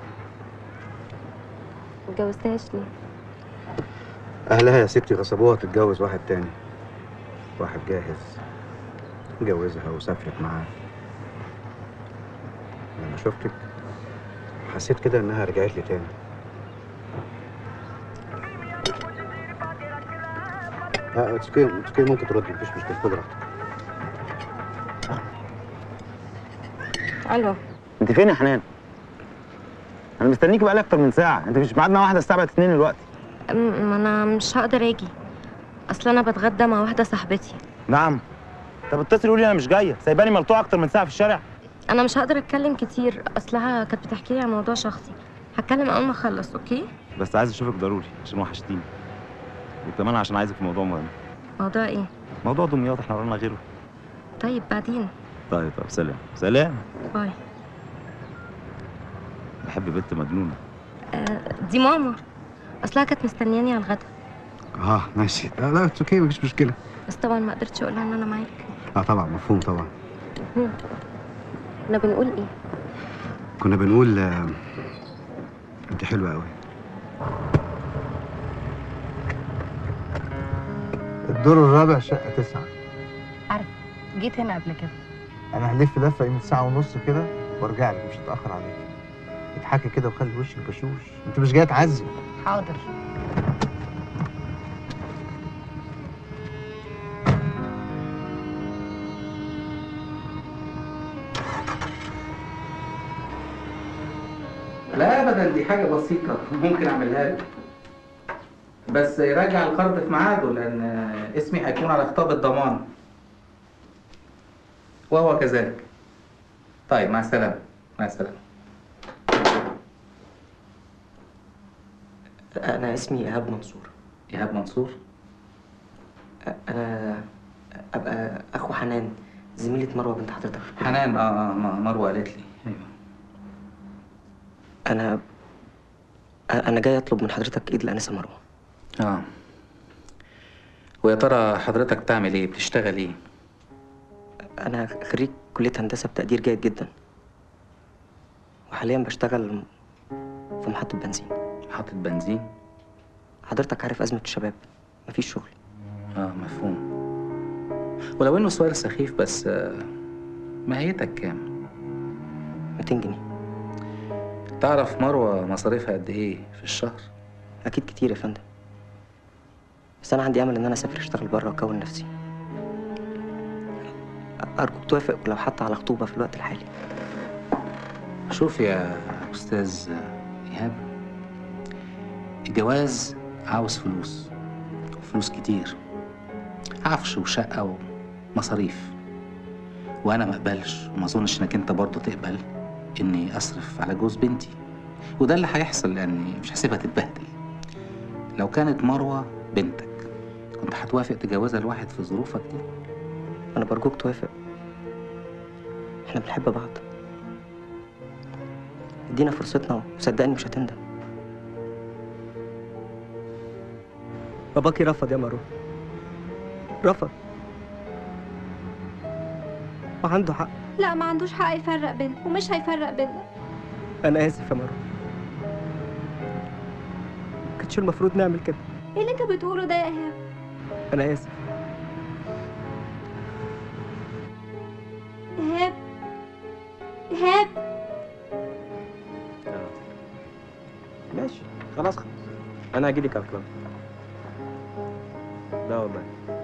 متجوزتهاش ليه اهلها يا ستي غصبوها تتجوز واحد تاني واحد جاهز جوزها وسافرت معاه لما شفتك حسيت كده انها رجعت لي تاني اه اتس اوكي اتس اوكي ممكن تردي مفيش مشكله خد راحتك الو انت فين يا حنان؟ انا مستنيكي بقالي اكتر من ساعه انت مش ميعادنا واحده الساعه بقت 2 دلوقتي ما انا مش هقدر اجي اصل انا بتغدى مع واحده صاحبتي نعم طب اتصلي قولي انا مش جايه سايباني ملطوعه اكتر من ساعه في الشارع انا مش هقدر اتكلم كتير اصلها كانت بتحكي لي عن موضوع شخصي هتكلم اول ما اخلص اوكي بس عايز اشوفك ضروري عشان وحشتيني وكمان عشان عايزك في موضوع مهم موضوع ايه موضوع دمياط احنا ورانا غيره طيب بعدين طيب طب سلام سلام باي بحب بنت مجنونه آه دي ماما اصلها كانت مستنياني على الغدا اه ماشي لا لا اتس اوكي مفيش مشكله بس طبعا ما قدرتش اقولها ان انا معاك اه طبعا مفهوم طبعا هم. كنا بنقول ايه كنا بنقول آه، انت حلوه قوي الدور الرابع شقه تسعة عارف جيت هنا قبل كده انا هلف لفه قيمه ساعه ونص كده وارجع لك مش هتاخر عليك اضحكي كده وخلي وشك بشوش انت مش جايه تعزي حاضر لا ابدا دي حاجه بسيطه ممكن اعملها لك بس يراجع القرض في ميعاده لان اسمي هيكون على خطاب الضمان وهو كذلك طيب مع السلامه مع السلامه انا اسمي ايهاب منصور ايهاب منصور انا ابقى اخو حنان زميلة مروه بنت حضرتك حنان اه اه م- مروه قالت لي ايوه انا انا جاي اطلب من حضرتك ايد الانسه مروه اه ويا ترى حضرتك بتعمل ايه بتشتغل ايه انا خريج كليه هندسه بتقدير جيد جدا وحاليا بشتغل في محطه بنزين محطه بنزين حضرتك عارف ازمه الشباب مفيش شغل اه مفهوم ولو انه سؤال سخيف بس آه، ماهيتك كام 200 جنيه تعرف مروه مصاريفها قد ايه في الشهر اكيد كتير يا فندم بس انا عندي امل ان انا اسافر اشتغل بره واكون نفسي ارجوك توافق ولو حتى على خطوبه في الوقت الحالي شوف يا استاذ ايهاب الجواز عاوز فلوس فلوس كتير عفش وشقه ومصاريف وانا ما اقبلش وما اظنش انك انت برضه تقبل اني اصرف على جوز بنتي وده اللي هيحصل لاني مش هسيبها تتبهدل لو كانت مروه بنتك كنت هتوافق تجوزها لواحد في ظروفك دي انا برجوك توافق احنا بنحب بعض ادينا فرصتنا وصدقني مش هتندم باباكي رفض يا مروه رفض وعنده حق لا ما عندوش حق يفرق بينا ومش هيفرق بينا انا اسف يا مروه كانش المفروض نعمل كده ايه اللي انت بتقوله ده يا ايهاب انا اسف ايهاب ايهاب ماشي خلاص خلاص انا هجيلك على الكلام لا والله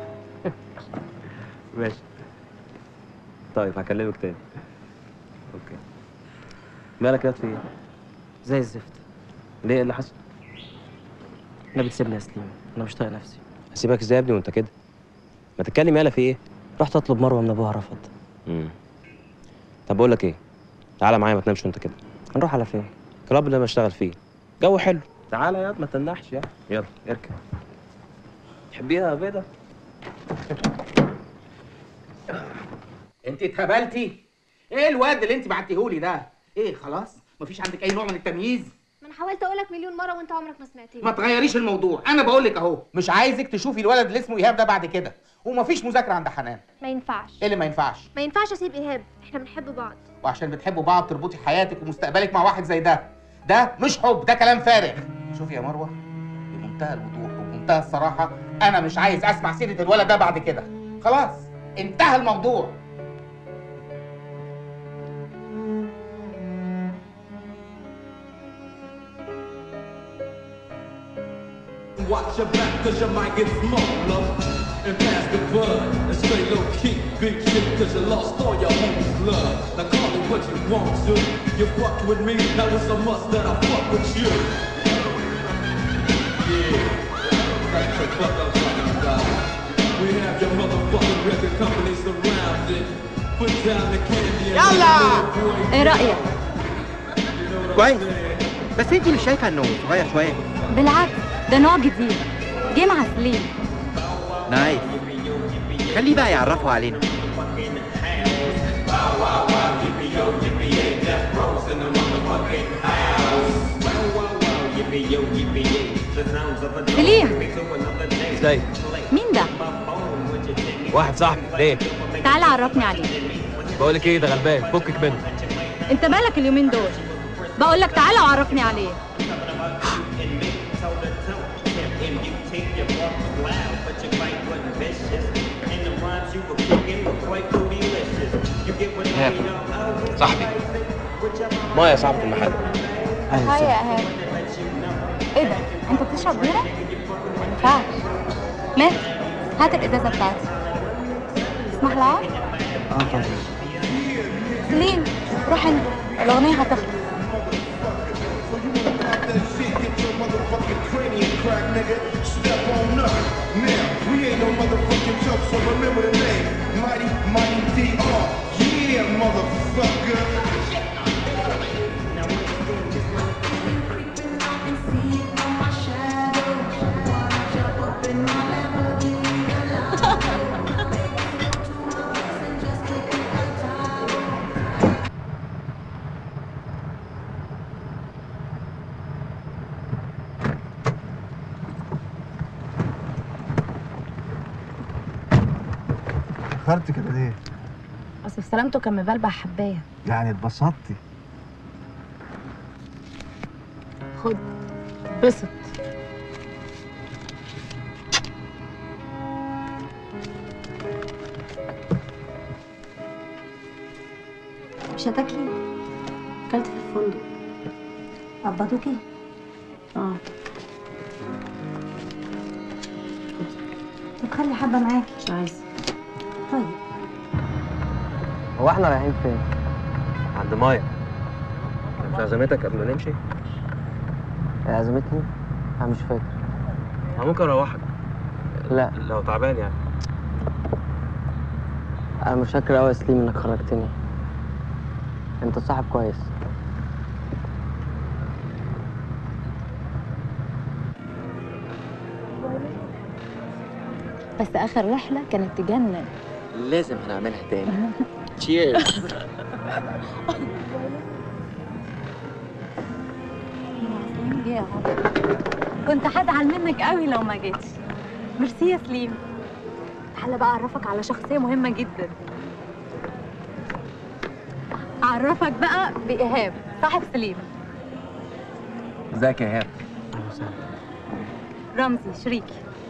ماشي طيب هكلمك تاني اوكي مالك يا في ايه؟ زي الزفت ليه إيه اللي حصل؟ انا بتسيبني يا سليم انا مش طايق نفسي هسيبك ازاي يا ابني وانت كده؟ ما تتكلم يالا في ايه؟ رحت اطلب مروه من ابوها رفض امم طب بقول لك ايه؟ تعالى معايا ما تنامش وانت كده هنروح على فين؟ الكلاب اللي انا بشتغل فيه جو حلو تعالى يا ما تنحش يا يلا اركب تحبيها يا بيضه؟ انت اتهبلتي ايه الواد اللي انت بعتيهولي ده ايه خلاص مفيش عندك اي نوع من التمييز ما انا حاولت اقولك مليون مره وانت عمرك ما سمعتني ما تغيريش الموضوع انا بقول لك اهو مش عايزك تشوفي الولد اللي اسمه ايهاب ده بعد كده ومفيش مذاكره عند حنان ما ينفعش ايه اللي ما ينفعش ما ينفعش اسيب ايهاب احنا بنحب بعض وعشان بتحبوا بعض تربطي حياتك ومستقبلك مع واحد زي ده ده مش حب ده كلام فارغ شوفي يا مروه بمنتهى الوضوح وبمنتهى الصراحه انا مش عايز اسمع سيره الولد ده بعد كده خلاص انتهى الموضوع Watch your back cause you might get smoked, love. And pass the bud and stay low key. Big shit cause you lost all your homies' love. Now call it what you want to. You fucked with me, now it's a must that I fuck with you. Yeah, that's the fuck I'm talking about. We have your motherfucking record company surrounded. Put down the candy and يلا! the ايه رأيك؟ كويس بس انت مش شايفه انه صغير شويه بالعكس ده نوع جديد جه مع سليم نايس خليه بقى يعرفوا علينا سليم ازاي؟ مين ده؟ واحد صاحبي ليه؟ تعال عرفني عليه بقول لك ايه ده غلبان فكك منه انت مالك اليومين دول بقول لك تعالى وعرفني عليه ايهاب صاحبي ما يا صاحبة المحل هاي يا ايهاب ايه ده انت بتشرب بيره ما ينفعش مات هات الازازه بتاعتي اسمح لها اه طبعا سليم روح انت الاغنيه هتخلص crack, nigga. Step on up. Now, we ain't no motherfucking joke, so remember the name. Mighty, mighty DR. Yeah, motherfucker. اتأخرت كده ليه؟ اصل في سلامته كان مبلبع حبايه يعني اتبسطتي خد بسط مش هتاكلي اكلت في الفندق قبضوكي اه طب خلي حبه معاكي مش عايزه طيب هو احنا رايحين فين؟ عند مايا مش عزمتك قبل ما نمشي؟ هي عزمتني؟ انا مش فاكر أنا ممكن اروحك لا لو تعبان يعني انا مش فاكر قوي يا سليم انك خرجتني انت صاحب كويس بس اخر رحله كانت تجنن لازم هنعملها تاني تشيرز يا عمر. كنت هزعل منك قوي لو ما جيتش ميرسي يا سليم تعالى بقى اعرفك على شخصيه مهمه جدا اعرفك بقى بايهاب صاحب سليم ازيك يا ايهاب رمزي شريكي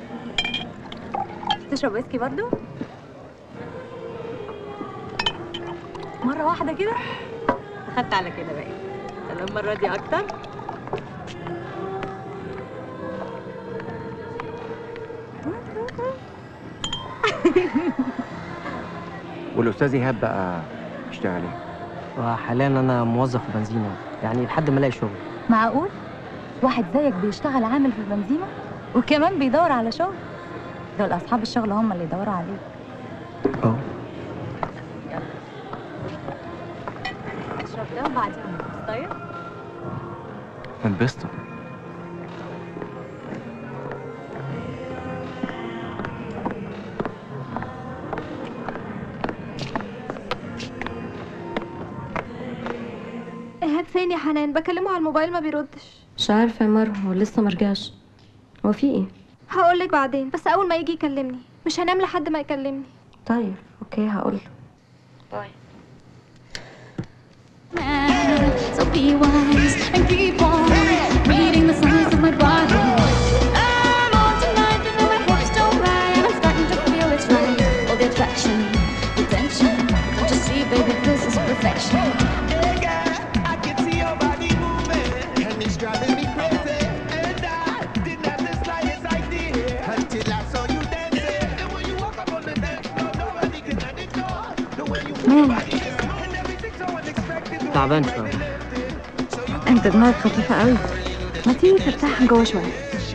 تشرب ويسكي برضو مرة واحدة كده أخدت على كده بقى أنا المرة دي أكتر والاستاذ ايهاب بقى بيشتغل ايه؟ وحاليا انا موظف في بنزينه يعني لحد ما الاقي شغل معقول؟ واحد زيك بيشتغل عامل في البنزينة وكمان بيدور على شغل دول أصحاب الشغل هم اللي يدوروا عليه اه اشرب ده وبعدين طيب انبسطوا ايهاب فين يا حنان بكلمه على الموبايل ما بيردش مش عارفه يا مروه هو لسه مرجعش هو في ايه هقولك بعدين بس اول ما يجي يكلمني مش هنام لحد ما يكلمني طيب اوكي هقول باي So be wise and keep on reading the signs of my body. I'm on tonight, you know my hips don't lie, and I'm starting to feel it's right. All the attraction, the tension. Don't you see, baby, this is perfection. مالك تعبان شويه أنت دماغك خفيفة قوي ما تيجي ترتاح جوه شوية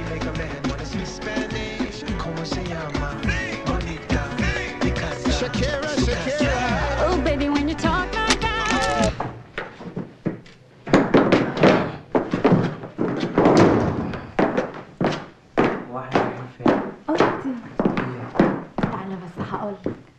Oh, baby, when you talk like that. قصدي تعالى بس هقول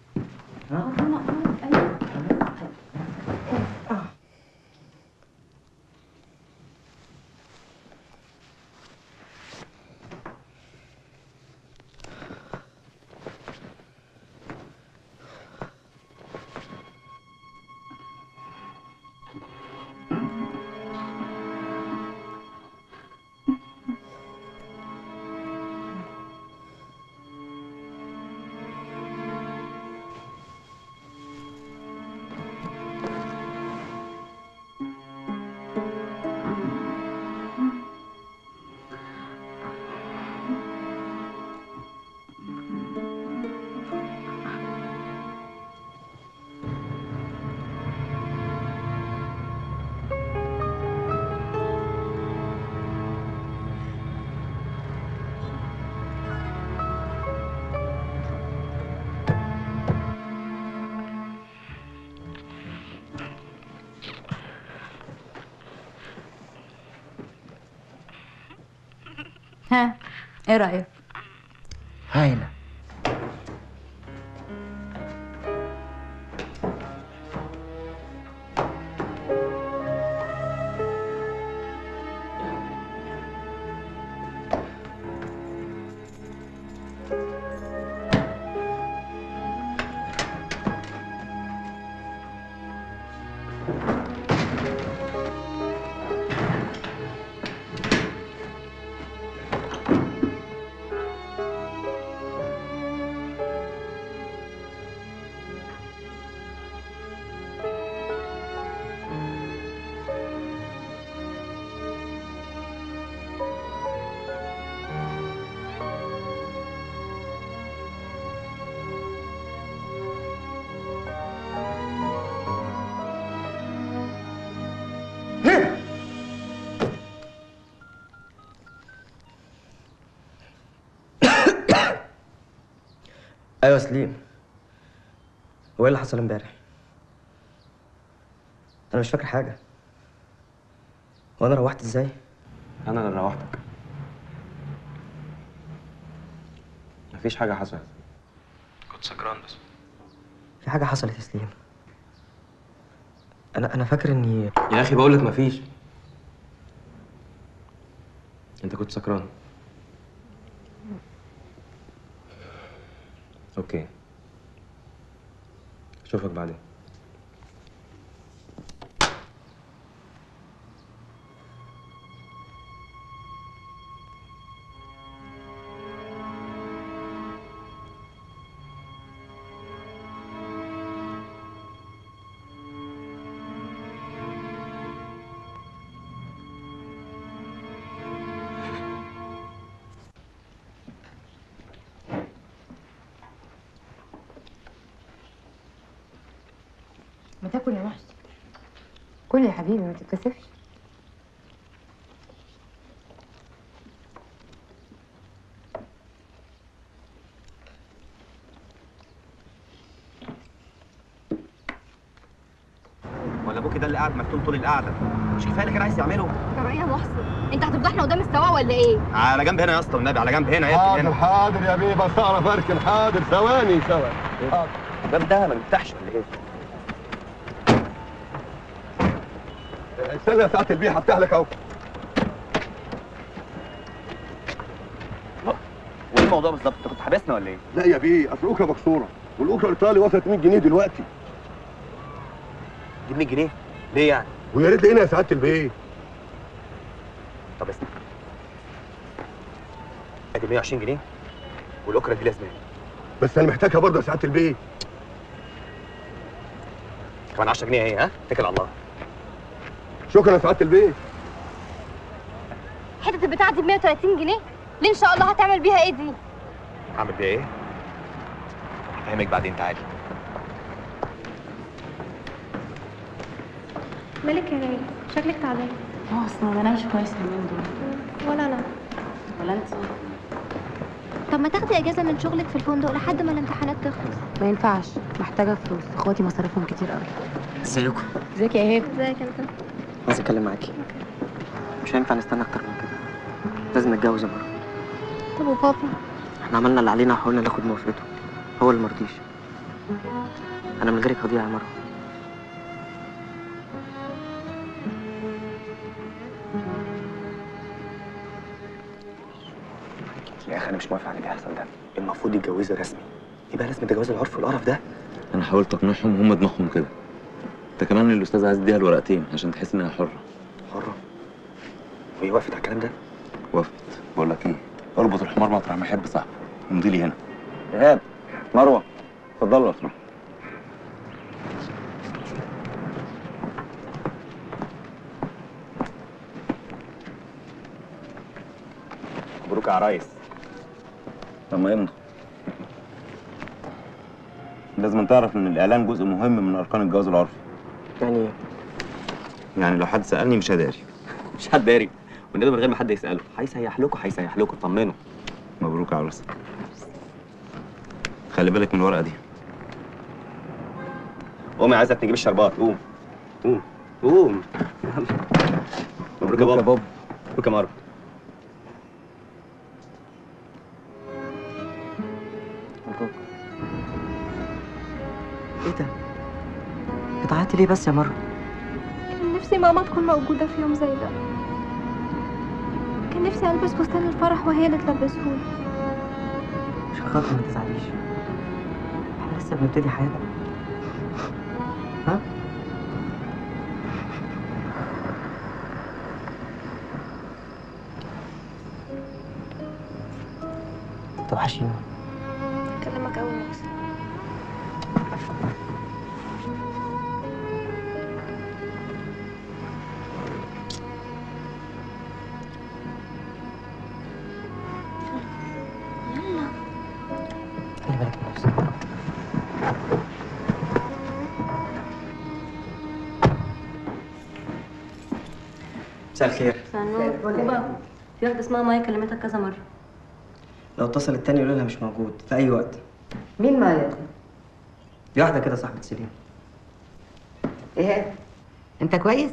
ها ايه رأيك؟ هايله ايوه سليم هو ايه اللي حصل امبارح انا مش فاكر حاجه وانا روحت ازاي انا اللي روحتك مفيش حاجه حصلت كنت سكران بس في حاجه حصلت يا سليم انا انا فاكر اني يا اخي بقول لك مفيش انت كنت سكران اوكي اشوفك بعدين ما تاكل يا وحش كل يا حبيبي ما تتكسفش ولا ابوكي ده اللي قاعد مكتوم طول القعده مش كفايه اللي كان عايز يعمله طب ايه يا محسن انت هتفضحنا قدام السواق ولا ايه على جنب هنا يا اسطى والنبي على جنب هنا يا ابني هنا حاضر يا بيه بس اعرف اركن حاضر ثواني ثواني حاضر الباب ده ما بيفتحش ولا ايه؟ استنى يا ساعة البيه هفتح لك اهو وايه الموضوع بالظبط؟ انت كنت حابسنا ولا ايه؟ لا يا بيه اصل الاوكرا مكسوره والاوكرا الايطالي وصلت 100 جنيه دلوقتي دي 100 جنيه؟ ليه يعني؟ ويا ريت لقينا يا سعاده البيه طب اسمع ادي 120 جنيه والاوكرا دي لازمه بس انا محتاجها برضه يا سعاده البيه كمان 10 جنيه اهي ها؟ اتكل على الله شكرا يا سعاده البيه حته البتاعه دي ب 130 جنيه ليه ان شاء الله هتعمل بيها ايه دي هعمل بيها ايه؟ هفهمك بعدين تعالي مالك يا ليلى شكلك تعبان اه اصل ما بنامش كويس اليومين دول ولا انا ولا انت طب ما تاخدي اجازه من شغلك في الفندق لحد ما الامتحانات تخلص ما ينفعش محتاجه فلوس اخواتي مصاريفهم كتير قوي ازيكم ازيك يا ايهاب ازيك انت عايز اتكلم معاكي مش هينفع نستنى اكتر من كده لازم نتجوز يا مروه طب وبابا احنا عملنا اللي علينا وحاولنا ناخد موافقته هو اللي مرضيش انا من غيرك هضيع يا مروه يا اخي انا مش موافق على اللي بيحصل ده المفروض يتجوزوا رسمي يبقى رسمي تجوز العرف والقرف ده انا حاولت اقنعهم هم دماغهم كده انت كمان الاستاذ عايز يديها الورقتين عشان تحس انها حره حره وهي وافقت على الكلام ده وافقت بقول لك ايه اربط الحمار مطرح ما يحب صاحبه امضي لي هنا ايهاب مروه اتفضلوا يا اسماء مبروك يا عرايس لما يمضوا لازم تعرف ان الاعلان جزء مهم من اركان الجواز العرفي يعني ايه يعني لو حد سالني مش هداري مش حد داري والنبي من غير ما حد يساله هيسيح لكم هيسيح لكم طمنوا مبروك يا عروسه خلي بالك من الورقه دي قومي عايزك تجيب الشربات قوم قوم قوم يلا. مبروك يا بابا مبروك يا مروه مبروك ايه ده بتعيطي ليه بس يا مروه كان نفسي ماما تكون موجودة في يوم زي ده كان نفسي ألبس فستان الفرح وهي اللي تلبسهولي عشان خاطر ما تزعليش احنا لسه بنبتدي حياتنا ها توحشيني أكلمك أول ما أوصل يلا خلي بالك من نفسك مساء الخير بابا في واحدة اسمها مايا كلمتك كذا مرة لو اتصلت تاني قولي لها مش موجود في اي وقت مين مايا دي؟ دي واحده كده صاحبه سليم ايهاب انت كويس؟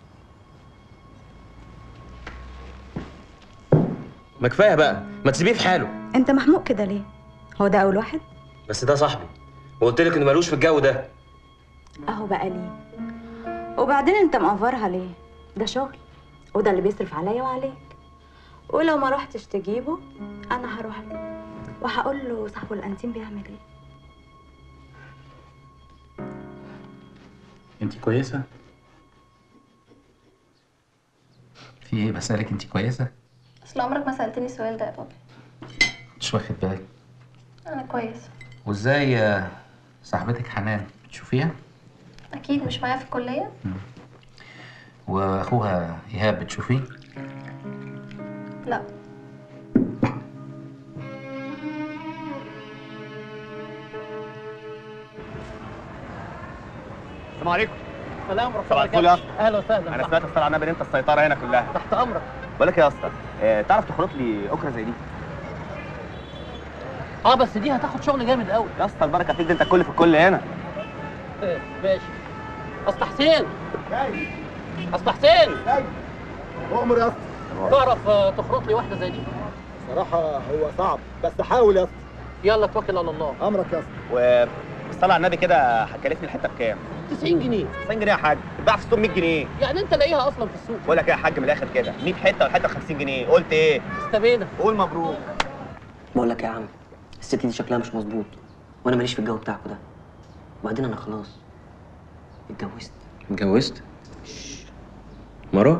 ما كفايه بقى ما تسيبيه في حاله انت محموق كده ليه هو ده اول واحد بس ده صاحبي وقلت لك انه ملوش في الجو ده اهو بقى ليه وبعدين انت مقفرها ليه ده شغل وده اللي بيصرف عليا وعليك ولو ما رحتش تجيبه انا هروح له وهقول له صاحبه الانتيم بيعمل ايه انت كويسه في ايه بسالك انت كويسه اصل عمرك ما سالتني السؤال ده يا بابا مش واخد بالك انا كويس وازاي آه، صاحبتك حنان بتشوفيها اكيد مش معايا في الكليه واخوها ايهاب بتشوفيه لا السلام عليكم سلام ورحمه صباح الله الفل يا وبركاته اهلا وسهلا انا سمعت الصلاة على النبي إن انت السيطره هنا كلها تحت امرك بقول لك إيه يا اسطى آه، تعرف تخرط لي اكره زي دي اه بس دي هتاخد شغل جامد قوي يا اسطى البركه فيك ده انت الكل في الكل هنا إيه، ماشي اصل حسين اصل حسين اؤمر يا اسطى تعرف آه، تخرط لي واحده زي دي صراحه هو صعب بس حاول يا اسطى يلا توكل على الله امرك يا اسطى والصلاة على النبي كده هتكلفني الحته بكام 90 جنيه 90 جنيه يا حاج اتباع في السوق 100 جنيه يعني انت لاقيها اصلا في السوق بقول لك ايه يا حاج من الاخر كده 100 حته والحته ب 50 جنيه قلت ايه استبينا قول مبروك بقول لك يا عم الست دي شكلها مش مظبوط وانا ماليش في الجو بتاعكوا ده وبعدين انا خلاص اتجوزت اتجوزت مرة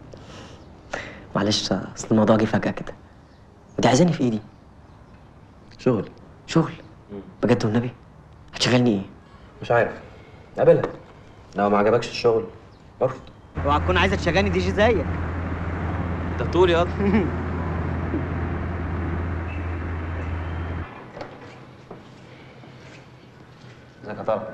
معلش اصل الموضوع جه فجأة كده انت عايزاني في ايدي شغل شغل بجد والنبي هتشغلني ايه مش عارف قابلها لو ما عجبكش الشغل ارفض اوعى تكون عايزه تشغلني دي جي زيك انت طول ياض ازيك يا طارق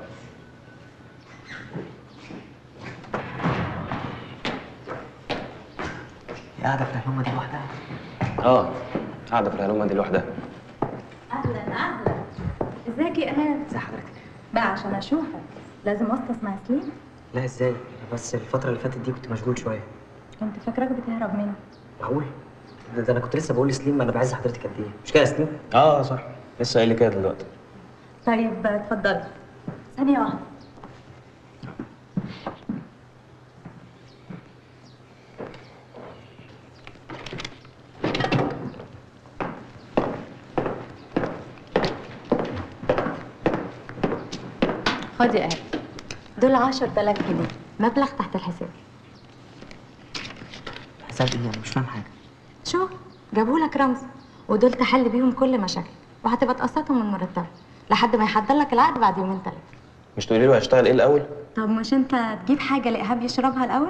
هي قاعدة في الهلومة دي لوحدها اه قاعده في الهلومه دي لوحدها اهلا اهلا ازيك يا امان ازي حضرتك بقى عشان اشوفك لازم اسطس مع سليم لا ازاي أنا بس الفترة اللي فاتت دي كنت مشغول شوية كنت فاكراك بتهرب مني معقول ده, ده انا كنت لسه بقول لسليم انا بعز حضرتك قد ايه مش كده يا سليم اه صح لسه قايل لي كده دلوقتي طيب اتفضلي ثانية واحدة خدي اهي دول 10000 جنيه مبلغ تحت الحساب حساب ايه انا مش فاهم حاجة شو جابولك رمز ودول تحل بيهم كل مشاكل وهتبقى تقسطهم من مرتبك لحد ما يحضر لك العقد بعد يومين ثلاثة مش تقولي له هشتغل ايه الاول طب مش انت تجيب حاجة لإيهاب يشربها الأول؟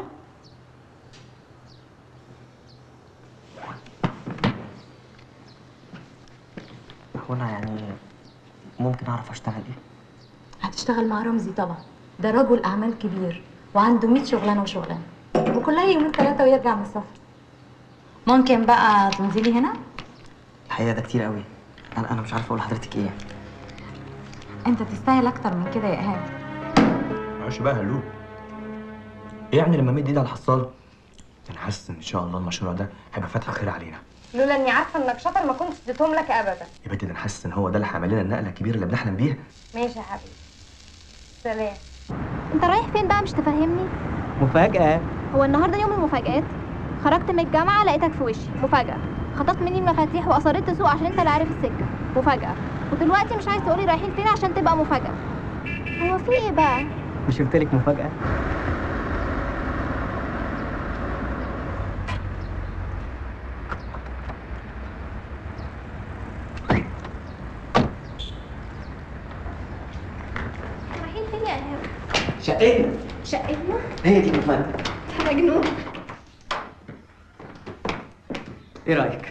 هو انا يعني ممكن اعرف اشتغل ايه هتشتغل مع رمزي طبعا ده رجل أعمال كبير وعنده 100 شغلانة وشغلانة وكلها يومين ثلاثة ويرجع من السفر ممكن بقى تنزلي هنا؟ الحقيقة ده كتير قوي انا انا مش عارف اقول لحضرتك ايه انت تستاهل أكتر من كده يا إيهاب معلش بقى هلو ايه يعني لما مد ايدي على الحصاله انا حاسس ان ان شاء الله المشروع ده هيبقى فتحه خير علينا لولا اني عارفه انك شاطر ما كنتش اديتهم لك ابدا يا بنتي ده انا حاسس ان هو ده اللي هيعمل لنا النقله الكبيره اللي بنحلم بيها ماشي يا حبيبي سلام انت رايح فين بقى مش تفهمني مفاجأة هو النهارده يوم المفاجآت خرجت من الجامعة لقيتك في وشي مفاجأة خطفت مني المفاتيح وأصريت تسوق عشان انت اللي عارف السكة مفاجأة ودلوقتي مش عايز تقولي رايحين فين عشان تبقى مفاجأة هو في ايه بقى؟ مش قلت لك مفاجأة رايحين فين يا إيهاب؟ شقتنا شقتنا؟ هي دي المفاجأة انت مجنون ايه رأيك؟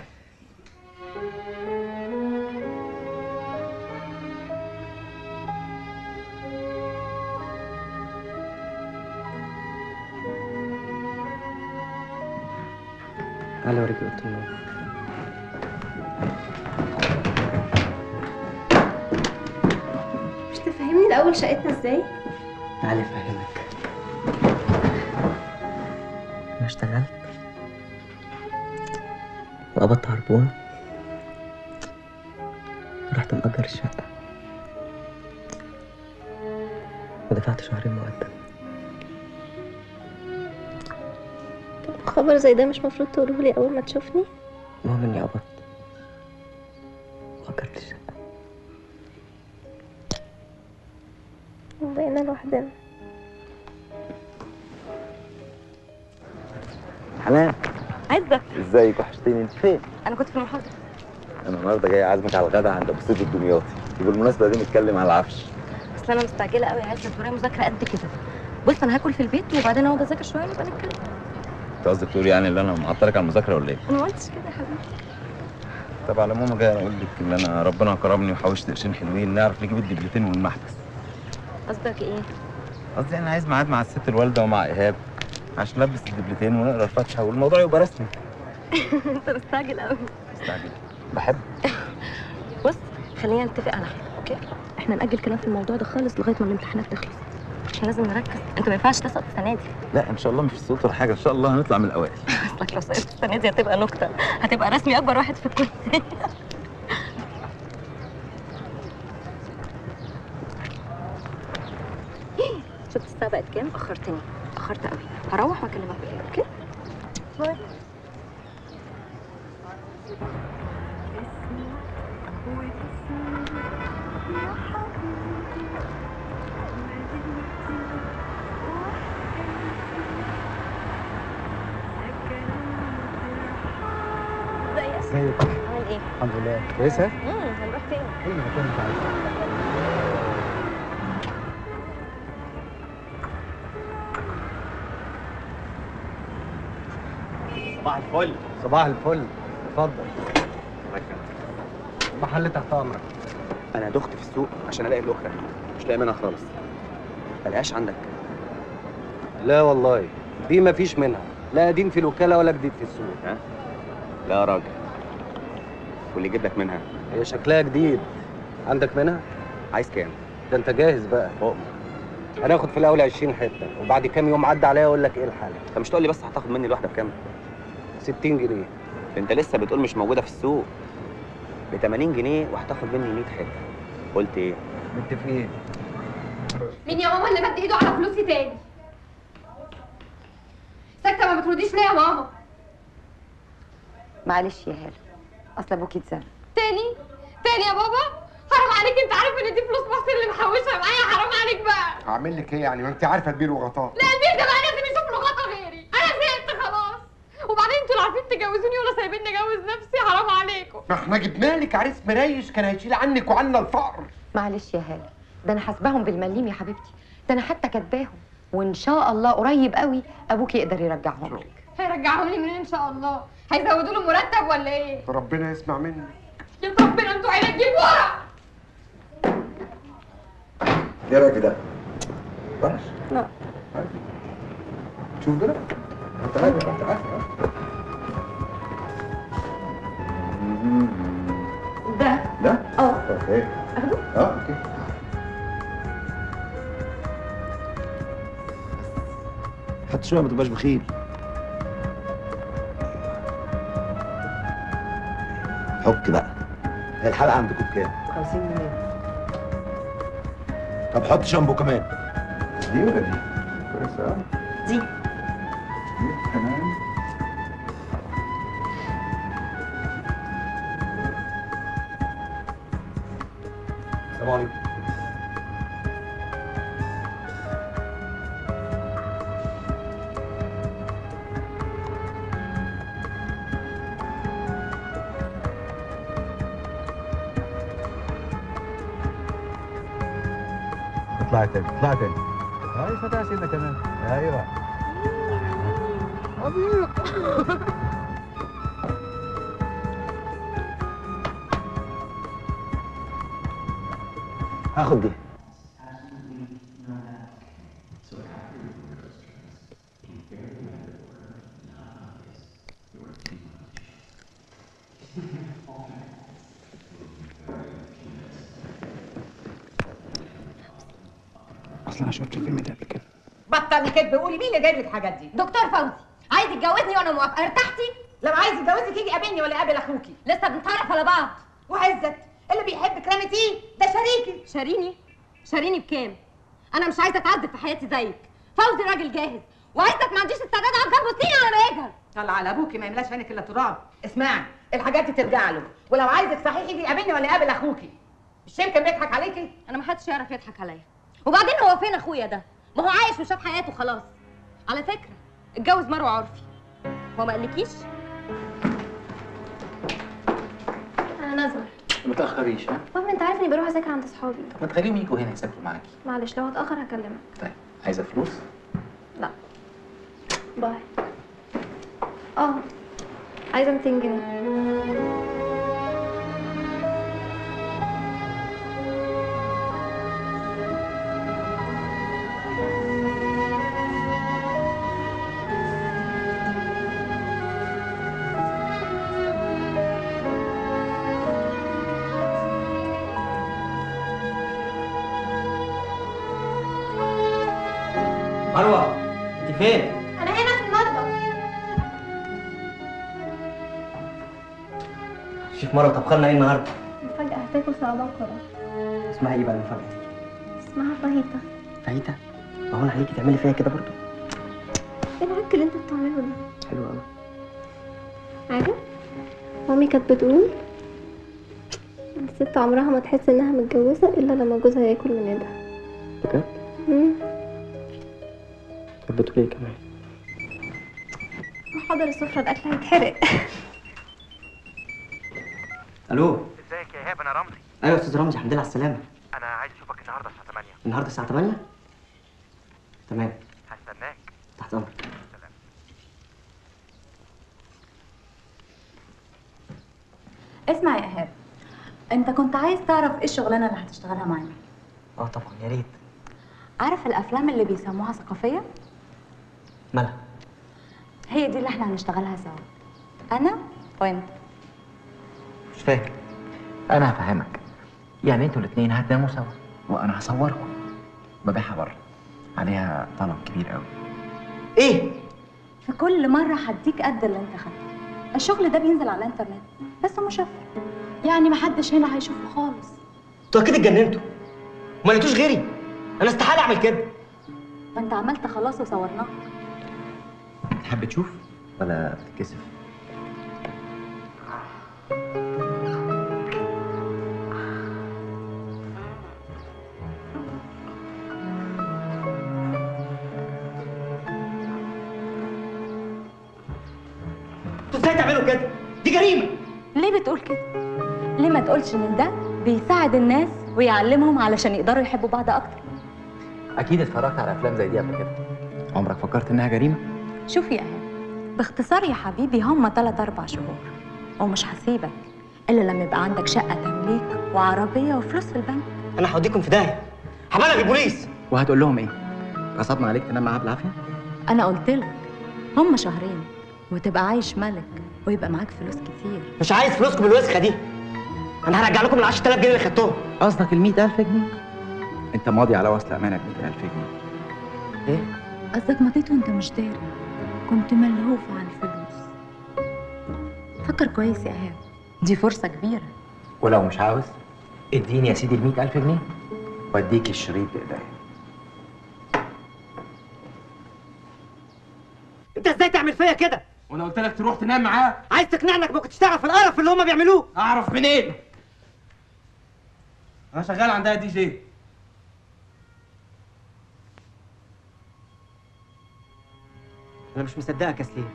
تعالى اوريك اوضه النوم الاول شقتنا ازاي تعالي افهمك انا اشتغلت وقبضت عربون رحت مأجر الشقة ودفعت شهرين مقدم خبر زي ده مش مفروض تقوله لي اول ما تشوفني المهم اني قبضت وأجرت الشقة وبقينا لوحدنا حنان عزك ازيك وحشتيني انت فين؟ انا كنت في المحاضره انا النهارده جاي اعزمك على الغدا عند ابو سيف الدمياطي وبالمناسبه دي نتكلم على العفش اصل انا مستعجله قوي عايزه ورايا مذاكره قد كده بص انا هاكل في البيت وبعدين اقعد اذاكر شويه ونبقى نتكلم انت قصدك تقول يعني ان انا معطلك على المذاكره ولا ايه؟ انا ما قلتش كده يا حبيبي طب على العموم جاي اقول لك ان انا ربنا كرمني وحوشت قرشين حلوين نعرف نجيب الدبلتين والمحبس قصدك ايه قصدي انا عايز ميعاد مع الست الوالده ومع ايهاب عشان نلبس الدبلتين ونقرا الفاتحه والموضوع يبقى رسمي انت مستعجل قوي مستعجل بحب بص خلينا نتفق على حاجه اوكي احنا ناجل كلام في الموضوع ده خالص لغايه ما الامتحانات تخلص احنا لازم نركز انت ما ينفعش تسقط السنه دي لا ان شاء الله مش في الصوت ولا حاجه ان شاء الله هنطلع من الاوائل اصلك لو سقطت السنه دي هتبقى نكته هتبقى رسمي اكبر واحد في الكليه شفت الساعه بقت كام اخرتني اخرت قوي هروح واكلمك بالليل اوكي باي ازيك ازيك عامل ايه الحمد لله كويسه امم هنروح فين اي مكان انت عايزه صباح الفل صباح الفل اتفضل محل تحت امرك انا دخت في السوق عشان الاقي الاخرى مش لاقي منها خالص ملقاش عندك لا والله دي مفيش منها لا قديم في الوكاله ولا جديد في السوق ها لا يا راجل واللي يجيب لك منها هي شكلها جديد عندك منها عايز كام ده انت جاهز بقى هناخد في الاول 20 حته وبعد كام يوم عدى عليا اقول لك ايه الحاله انت مش تقول لي بس هتاخد مني الواحده بكام 60 جنيه انت لسه بتقول مش موجوده في السوق ب 80 جنيه وهتاخد مني 100 حته قلت ايه متفقين مين يا ماما اللي مد ايده على فلوسي تاني ساكته ما بترديش ليه يا ماما معلش يا هاله اصل ابوكي اتزنق تاني تاني يا بابا حرام عليك انت عارف ان دي فلوس محسن اللي محوشها معايا حرام عليك بقى هعمل لك ايه يعني ما انت عارفه البير وغطاه لا البير ده بقى لازم يشوف له غطا غيري انا زهقت خلاص وبعدين انتوا لا عارفين تجوزوني ولا سايبيني اجوز نفسي حرام عليكم ما احنا جبنا لك عريس مريش كان هيشيل عنك وعنا الفقر معلش يا هاله ده انا حاسباهم بالمليم يا حبيبتي ده انا حتى كاتباهم وان شاء الله قريب قوي ابوك يقدر يرجعهم لك هيرجعهم لي منين ان شاء الله هيزودوا له مرتب ولا ايه ربنا يسمع منك يا ربنا انتوا عيله تجيب ورا ايه رايك ده؟ وحش؟ لا شوف كده انت عارف انت عارف ده ده؟ اه اوكي اخده اه اوكي حتى شويه ما تبقاش بخيل حك بقى هي الحلقه عندكم بكام 50 جنيه طب حط شامبو كمان دي ولا دي؟ كويسه اه دي دي كمان السلام عليكم اطلعي تاني اطلعي تاني هاي فتح سيدنا كمان ايوه هاخد دي اصل انا شفت الفيلم ده قبل كده بطلي كدب قولي مين اللي جايب لك الحاجات دي دكتور فوزي عايز يتجوزني وانا موافقه ارتحتي لو عايز يتجوزك يجي قابلني ولا قابل اخوكي لسه بنتعرف على بعض وعزت اللي بيحبك رمتيه ده شريكي شاريني شاريني بكام انا مش عايزه اتعذب في حياتي زيك فوزي راجل جاهز وعزت ما عنديش استعداد اقعد جنبه سنين على ما يجهز طلع على ابوكي ما يملاش عينك الا تراب اسمعي الحاجات دي ترجع له ولو عايزك صحيح يجي يقابلني ولا يقابل اخوكي مش يمكن بيضحك عليكي انا ما حدش يعرف يضحك عليا وبعدين هو فين اخويا ده ما هو عايش وشاف حياته خلاص على فكره اتجوز مروه عرفي هو ما قالكيش انا نازله ما تاخريش ها المهم انت عارف اني بروح اذاكر عند اصحابي ما تخليهم يجوا هنا يسافروا معاكي معلش لو هتاخر هكلمك طيب عايزه فلوس لا باي اه عايزه 200 جنيه مروه انت فين؟ انا هنا في المطبخ شوف مروه طبخ لنا ايه النهارده؟ فجأة هتاكل سلطة بكرة اسمها ايه بقى المفاجاه دي؟ اسمها فاهيتا فاهيتا؟ ما هو انا عليكي تعملي فيها كده برضه ايه العك اللي انت بتعمله ده حلو قوي عارف مامي كانت بتقول الست عمرها ما تحس انها متجوزة الا لما جوزها ياكل من ايدها بجد؟ مم. طب بتقولي ايه كمان؟ حاضر السفرة الاكل هيتحرق الو ازيك يا ايهاب انا رمزي ايوه يا استاذ رمزي الحمد لله على السلامه انا عايز اشوفك النهارده الساعه 8 النهارده الساعه 8 تمام هستناك تحت امرك اسمع يا ايهاب انت كنت عايز تعرف ايه الشغلانه اللي هتشتغلها معانا اه طبعا يا ريت عارف الافلام اللي بيسموها ثقافيه مالها هي دي اللي احنا هنشتغلها سوا انا وانت مش فاهم انا هفهمك يعني انتوا الاثنين هتناموا سوا وانا هصوركم ببيعها بره عليها طلب كبير قوي ايه في كل مره هديك قد اللي انت خدته الشغل ده بينزل على الانترنت بس مشفر يعني محدش هنا هيشوفه خالص انتوا اكيد اتجننتوا وما لقيتوش غيري انا استحاله اعمل كده ما انت عملت خلاص وصورناه تحب تشوف ولا بتتكسف انتوا ازاي تعملوا كده دي جريمه ليه بتقول كده ليه ما تقولش ان ده بيساعد الناس ويعلمهم علشان يقدروا يحبوا بعض اكتر اكيد اتفرجت على افلام زي دي قبل كده عمرك فكرت انها جريمه شوف يا ايهاب باختصار يا حبيبي هم 3 4 شهور ومش هسيبك الا لما يبقى عندك شقه تمليك وعربيه وفلوس في البنك انا هوديكم في داهيه هبلغ البوليس وهتقول لهم ايه غصبنا عليك تنام معاها بالعافيه انا قلت لك هم شهرين وتبقى عايش ملك ويبقى معاك فلوس كتير مش عايز فلوسكم الوسخه دي انا هرجع لكم ال 10000 جنيه اللي خدتهم قصدك ال 100000 جنيه انت ماضي على وصل امانه ب 100000 جنيه ايه قصدك مضيت وانت مش داري كنت ملهوف على الفلوس فكر كويس يا ايهاب دي فرصه كبيره ولو مش عاوز اديني يا سيدي ال 100000 جنيه واديك الشريط بايديا انت ازاي تعمل فيا كده وانا قلت لك تروح تنام معاه عايز تقنعني انك ما كنتش تعرف القرف اللي هم بيعملوه اعرف منين انا شغال عندها دي جي انا مش مصدقك يا سليم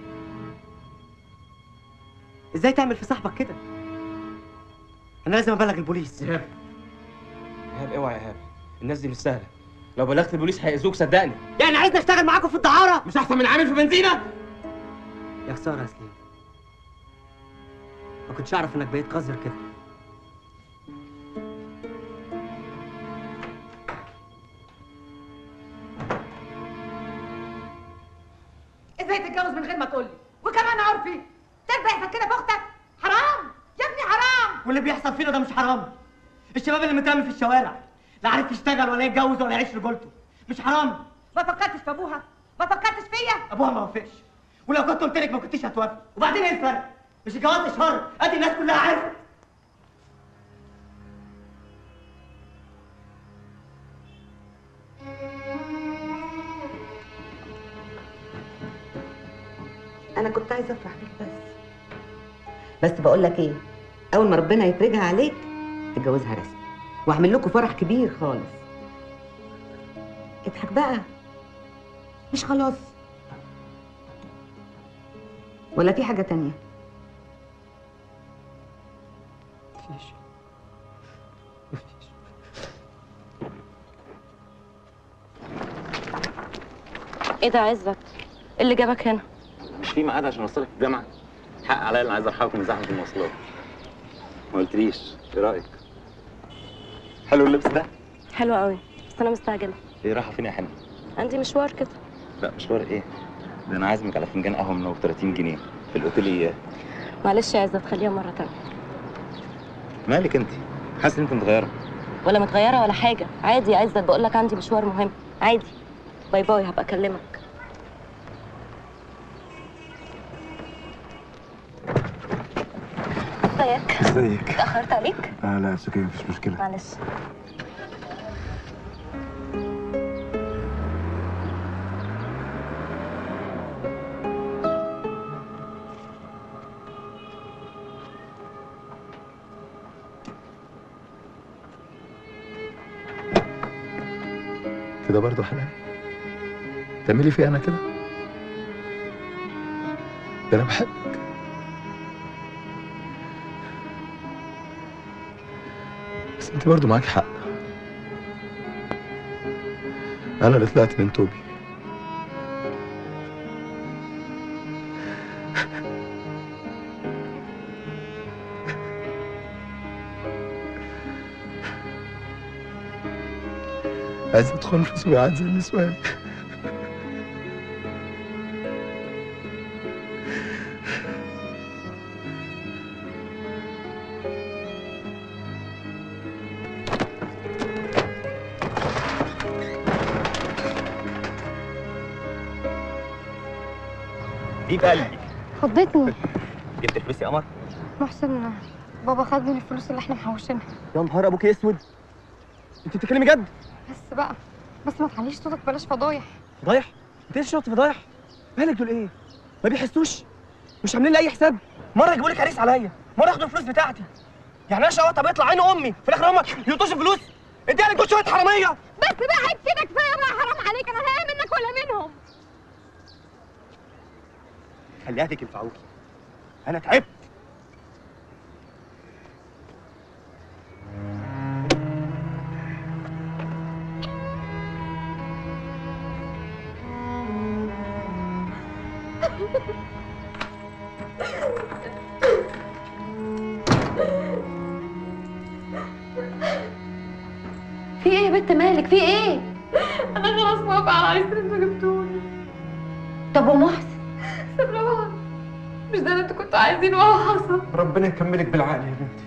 ازاي تعمل في صاحبك كده انا لازم ابلغ البوليس ايهاب ايهاب اوعى يا ايهاب الناس دي مش سهله لو بلغت البوليس هيأذوك صدقني يعني عايزني اشتغل معاكم في الدعاره مش احسن من عامل في بنزينه يا خساره يا سليم ما كنتش اعرف انك بقيت قذر كده ازاي تتجوز من غير ما تقول لي وكمان عرفي ترضى يحصل كده باختك حرام يا ابني حرام واللي بيحصل فينا ده مش حرام الشباب اللي مترمي في الشوارع لا عارف يشتغل ولا يتجوز ولا يعيش رجولته مش حرام ما فكرتش في ابوها ما فكرتش فيا ابوها ما وافقش ولو كنت قلت لك ما كنتيش هتوافق وبعدين ايه الفرق مش الجواز شهر ادي الناس كلها عارفه انا كنت عايزه افرح بيك بس بس بقول لك ايه اول ما ربنا يفرجها عليك تتجوزها رسمي واعمل لكم فرح كبير خالص اضحك بقى مش خلاص ولا في حاجه تانية مفيش ايه ده عزت ايه اللي جابك هنا مش في ميعاد عشان اوصلك الجامعه حق عليا اللي عايز الحقك من زحمه المواصلات ما قلتليش ايه رايك حلو اللبس ده حلو قوي بس انا مستعجله ايه رايحه فين يا حنين عندي مشوار كده لا مشوار ايه ده انا عازمك على فنجان قهوه من 30 جنيه في الاوتيل اياه معلش يا عزت خليها مره تانية مالك انت حاسس ان انت متغيره ولا متغيره ولا حاجه عادي يا عزت بقول لك عندي مشوار مهم عادي باي باي هبقى اكلمك ازيك ازيك اتاخرت عليك اه لا اتس اوكي مفيش مشكله معلش كده برضه حلال تعملي فيها انا كده ده انا بحبك بس انت برضه معاك حق انا اللي طلعت من توبي عايز ادخل في سباعات زي النسوان جيب قلبي خضتني جبت فلوس يا قمر محسن بابا خد من الفلوس اللي احنا محوشينها يا نهار ابوك اسود انت بتتكلمي جد بس بقى بس ما تعليش صوتك بلاش فضايح فضايح انت ايه شرط فضايح مالك دول ايه ما بيحسوش مش عاملين لي اي حساب مره يجيبوا لك عريس عليا مره ياخدوا الفلوس بتاعتي يعني انا شقطه بيطلع عين امي في الاخر هم يلطشوا فلوس انت يعني كنت شويه حراميه بس بقى عيب كده كفايه بقى حرام عليك انا لا منك ولا منهم خليها فيك ينفعوكي انا تعبت في ايه يا بنت مالك في ايه انا خلاص موافقه على العريس اللي انتوا جبتولي طب ومحسن سيبنا بعض مش ده اللي انتوا كنتوا عايزينه وهو حصل ربنا يكملك بالعقل يا بنتي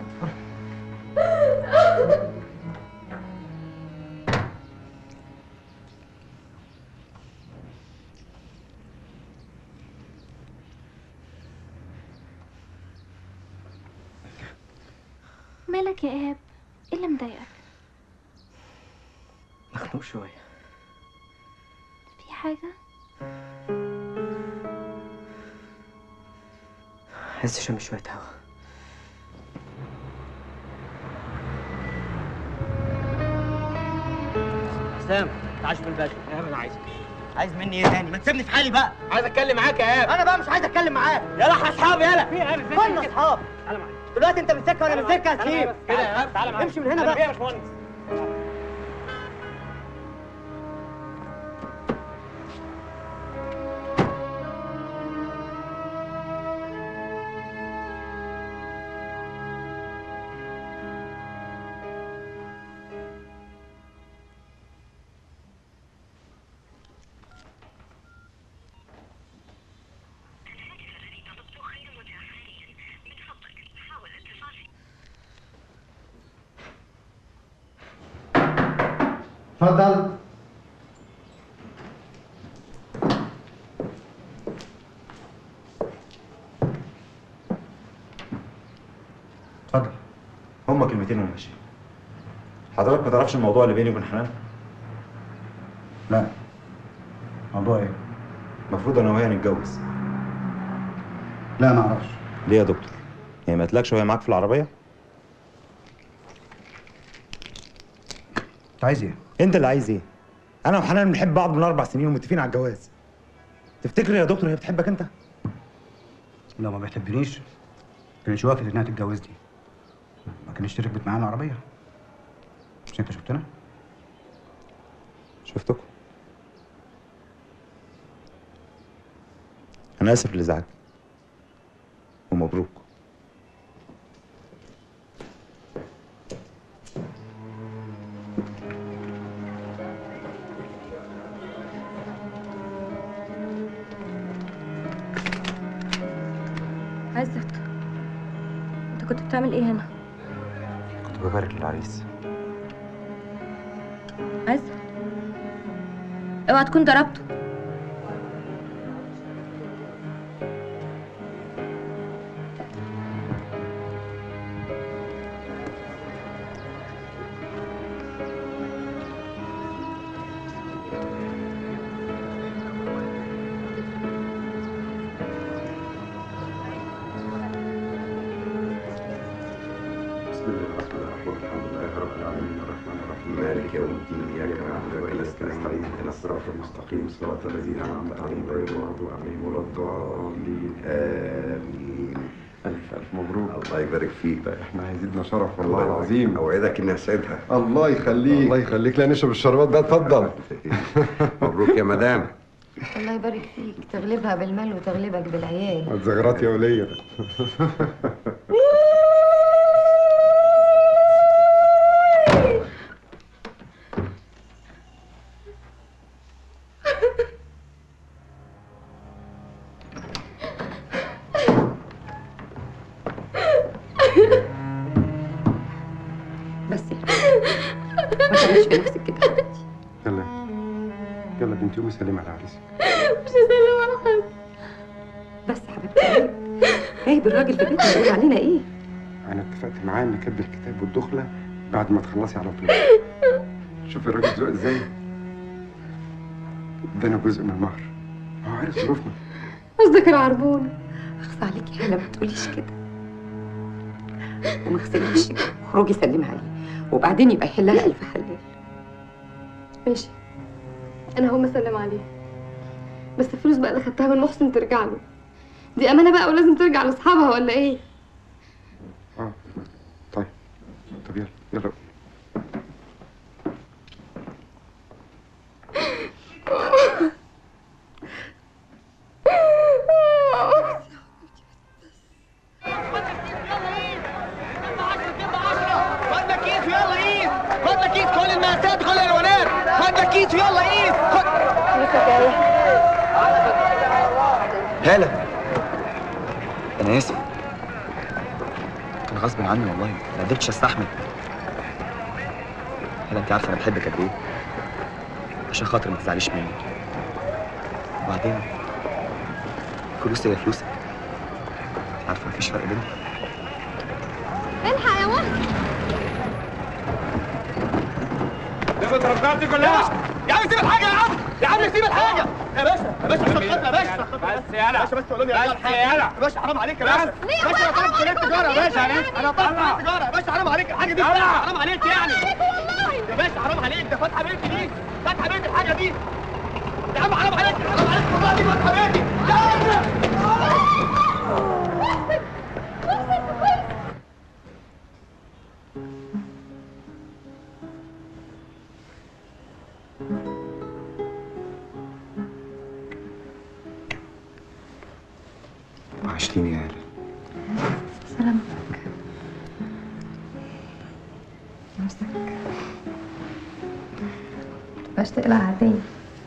مالك يا ايهاب ايه اللي مضايقك مخنوق شويه في حاجه عايز اشم شويه هوا حسام تعال شوف الباشا ايهاب انا عايزك عايز مني ايه تاني ما تسيبني في حالي بقى عايز اتكلم معاك يا ايهاب انا بقى مش عايز اتكلم معاك يلا احنا اصحاب يلا في ايهاب ازاي كنا كده؟ اصحاب تعالى معايا دلوقتي انت من سكه وانا من سكه تعالى هسيب معايا بس كده يا ايهاب تعالى معايا امشي من هنا أنا بقى فيها يا باشمهندس اتفضل هما كلمتين وماشي حضرتك ما تعرفش الموضوع اللي بيني وبين حنان؟ لا موضوع ايه؟ المفروض انا وهي نتجوز لا ما اعرفش ليه يا دكتور؟ هي ما قالتلكش وهي معاك في العربية؟ انت عايز ايه؟ انت اللي عايز ايه؟ انا وحنان بنحب بعض من اربع سنين ومتفقين على الجواز تفتكر يا دكتور هي بتحبك انت؟ لو ما بتحبنيش كانتش وافقت انها تتجوزني ما كانتش ركبت معانا العربيه مش انت شفتنا شفتكم انا اسف اللي زعلك ومبروك عزت انت كنت بتعمل ايه هنا كنت ببارك للعريس عزت اوعى تكون ضربته بسم الله الرحمن الرحيم الحمد لله رب العالمين الرحمن الرحيم مالك يوم الدين اياك نعبد واياك نستعين اهدنا الصراط المستقيم صراط الذين انعمت عليهم غير المغضوب عليهم ولا الضالين امين الف الف مبروك الله يبارك فيك احنا هيزيدنا شرف والله العظيم اوعدك اني اسعدها الله يخليك الله يخليك لا نشرب الشربات ده اتفضل مبروك يا مدام الله يبارك فيك تغلبها بالمال وتغلبك بالعيال ما تزغرات يا وليه بس ما تعملش في نفسك كده يلا يلا بنتي قومي سلمي على عريسك مش هسلم على حد بس يا حبيبتي عيب عيب الراجل في بيتنا يقول علينا ايه انا اتفقت معاه ان كاتب الكتاب والدخله بعد ما تخلصي على طول شوف الراجل ذوق ازاي ادانا جزء من المهر هو عارف ظروفنا قصدك العربون اخص عليكي هلا ما تقوليش كده وما اغسلي وشك وخرجي سلمي عليه وبعدين يبقى يحلها الف حلال ماشي انا هقوم اسلم عليه بس الفلوس بقى اللي خدتها من محسن ترجع له دي امانه بقى ولازم ترجع لاصحابها ولا ايه اه طيب طب يلا يلا خد لك كيس ويلا قيس خد لك كيس كل المقاسات كل الالوانات خد لك كيس ويلا قيس خد هالة أنا آسف كان غصب عني والله ما قدرتش أستحمل هلا أنت عارفة أنا بحبك قد إيه عشان خاطر ما تزعليش مني وبعدين فلوسي هي فلوسك أنت عارفة مفيش فرق بيننا الحق يا محسن ده تركاتي كلها يا عم سيب الحاجه يا عم يا عم سيب الحاجه يا باشا يا باشا صدقتنا يا باشا بس يلا باشا بس قولوا لي بس يلا يا باشا حرام عليك يا باشا ليه باشا انا طالب كليه تجاره يا باشا انا طالب كليه تجاره يا باشا حرام عليك الحاجه دي حرام عليك يعني يا باشا حرام عليك ده فاتحه بيتي دي فاتحه بيتي الحاجه دي يا عم حرام عليك حرام عليك والله دي فاتحه بيتي يا عم وحشتيني يا هالة سلامتك نفسك متبقاش تقلق عليا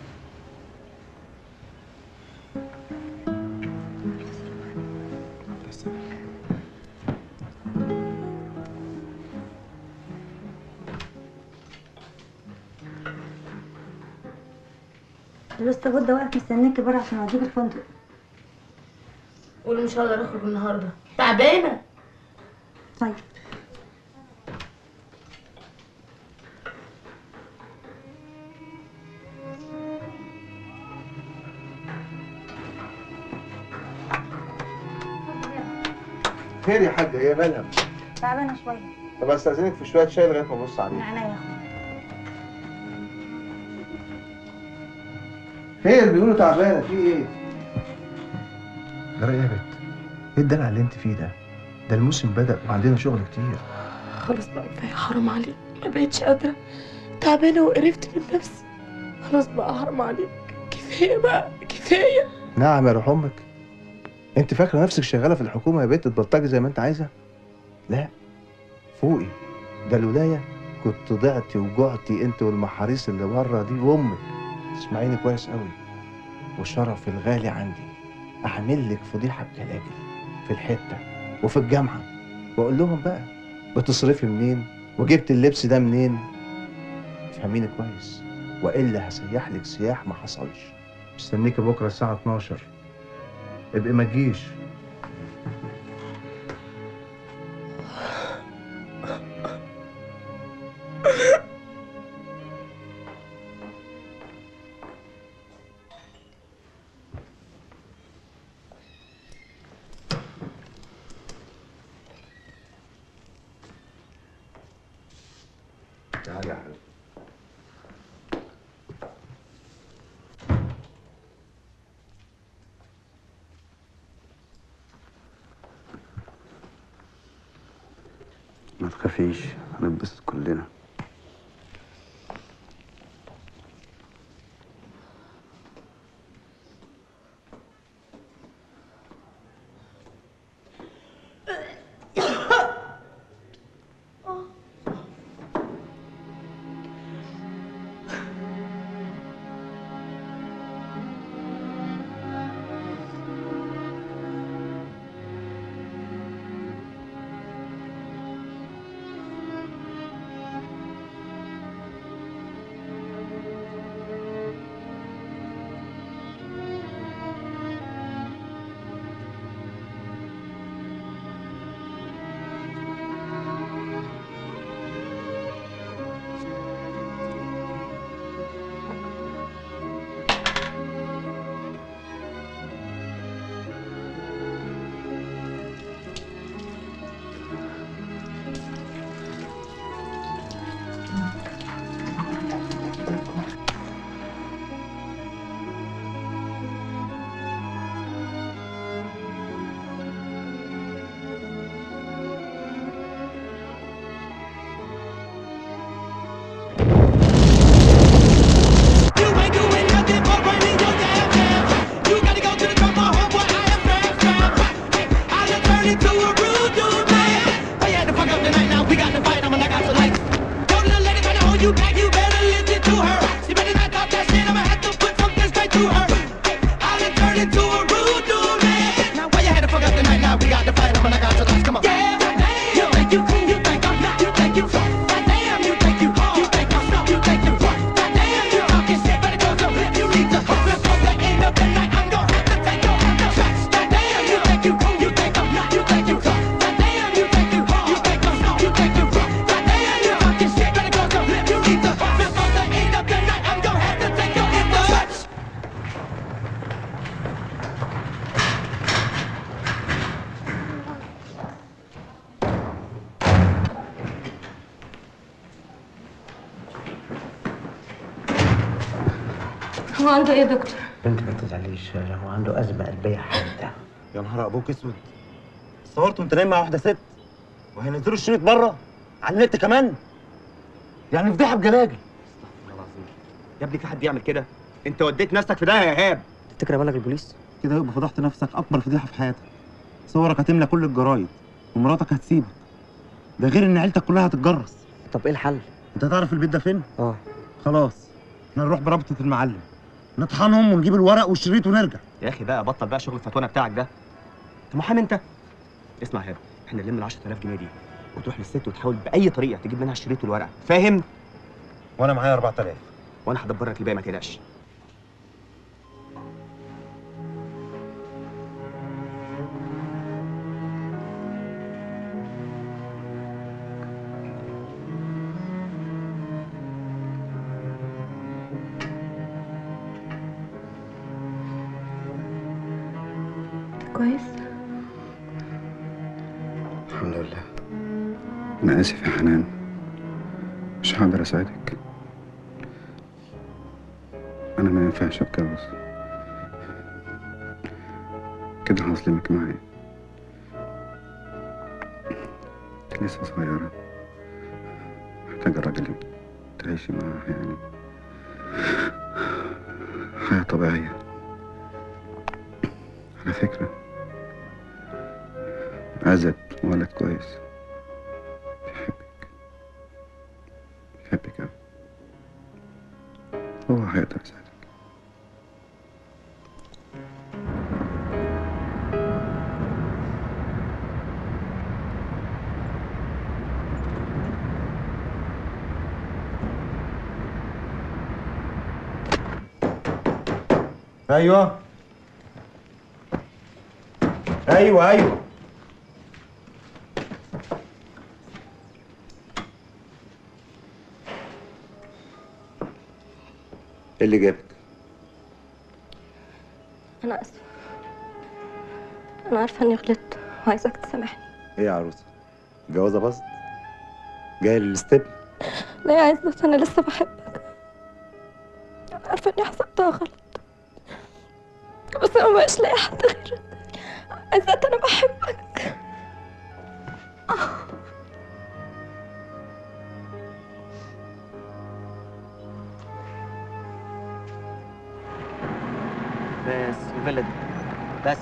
لسه بودة واقف مستنيكي بره عشان اوديك الفندق قولي مش هقدر اخرج النهارده تعبانه طيب خير يا حاجه هي مالها تعبانه شويه طب استاذنك في شويه شاي لغايه ما ابص عليه عينيا يا اخويا خير بيقولوا تعبانه في ايه جرى ايه يا بت؟ ايه الدلع اللي انت فيه ده؟ ده الموسم بدأ وعندنا شغل كتير خلاص بقى كفايه حرام عليك ما بقتش قادره تعبانه وقرفت من نفسي خلاص بقى حرام عليك كفايه بقى كفايه نعم يا روح امك انت فاكره نفسك شغاله في الحكومه يا بنت تبلطجي زي ما انت عايزه لا فوقي ده الولايه كنت ضعتي وجعتي انت والمحاريس اللي بره دي وامك اسمعيني كويس قوي والشرف الغالي عندي اعمل لك فضيحه بجلاجل في الحته وفي الجامعه واقول لهم بقى بتصرفي منين وجبت اللبس ده منين فهميني كويس والا هسيح لك سياح ما حصلش مستنيك بكره الساعه 12 ابقي ما تجيش تعالى يا حبيبي ما تخافيش هنتبسط كلنا You back, you better listen to her. She better not talk that shit. I'ma have to put something straight to her. I done turned into a rude dude, man. Now why you had to fuck up the night? Now we got to fight. I'm gonna got to last. Come on. Yeah, you think you, you think I'm not, you think you, damn, you think you, you think I'm, you think you, damn, you talking shit, better go so you need to. Before the end of the night, I'm gonna have to take your shots. Damn, you think you, you think I'm not, you think you, damn, you think you, you think I'm, you think you, damn, you talking shit, better go so you need to. Before the end of the night, I'm gonna have to take your shots. هو عنده ايه يا دكتور؟ بنتي ما تزعليش هو عنده أزمة قلبية حادة يا نهار ابوك اسود صورت وانت نايم مع واحده ست وهينزلوا الشريط بره على النت كمان يعني فضيحه بجلاجل يا ابني في حد يعمل كده انت وديت نفسك في ده يا ايهاب تفتكر ابلغ البوليس كده يبقى فضحت نفسك اكبر فضيحه في حياتك صورك هتملى كل الجرايد ومراتك هتسيبك ده غير ان عيلتك كلها هتتجرس طب ايه الحل؟ انت تعرف البيت ده فين؟ اه خلاص احنا نروح برابطه المعلم نطحنهم ونجيب الورق والشريط ونرجع يا اخي بقى بطل بقى شغل الفتوانه بتاعك ده انت محامي انت اسمع يا ايهاب احنا نلم ال 10000 جنيه دي وتروح للست وتحاول باي طريقه تجيب منها الشريط والورقه فاهم وانا معايا 4000 وانا هدبر لك الباقي ما تقلقش كويس أنا آسف يا حنان مش هقدر أساعدك أنا ما ينفعش أتجوز كده هظلمك معايا انت لسه صغيرة محتاجة راجل تعيشي معاه يعني حياة طبيعية على فكرة عزت ولد كويس بيحبك بيحبك أوي هو هيقدر يساعدك ايوه ايوه ايوه ايه اللي جابك؟ انا اسفه انا عارفه اني غلطت وعايزاك تسامحني ايه يا عروسه جوازه باظت جايه للستيب لا يا عزت انا لسه بحبك عارفه اني حسبتها غلط بس انا مبقاش لاقي حد غيرك عزت انا بحبك بس الفيلا دي بس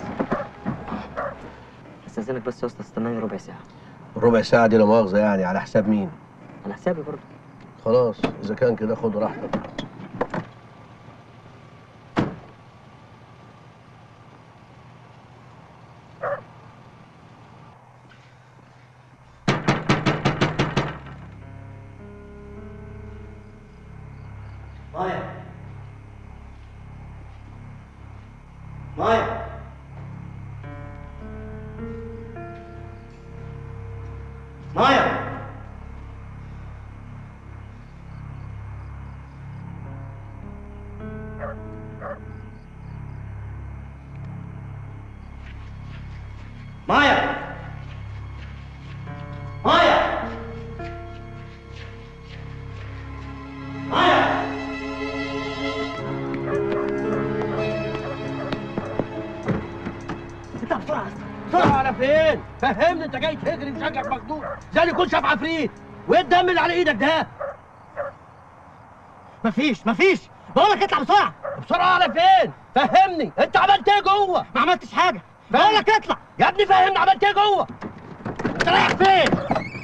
استاذنك بس يا اسطى استناني ربع ساعه ربع ساعة دي لا مؤاخذة يعني على حساب مين؟ على حسابي برضه خلاص إذا كان كده خد راحتك مايا مايا مايا مايا مايا مايا انت بسرعة بسرعة على فين؟ فهمني انت جاي تجري وشكلك مخدوع زي اللي يكون شاف عفريت وايه الدم اللي على ايدك ده؟ مفيش مفيش بقول لك اطلع بسرعة بسرعة على فين؟ فهمني انت عملت ايه جوه؟ ما عملتش حاجة بقول لك اطلع يا ابني فهمني عملت ايه جوه؟ انت رايح فين؟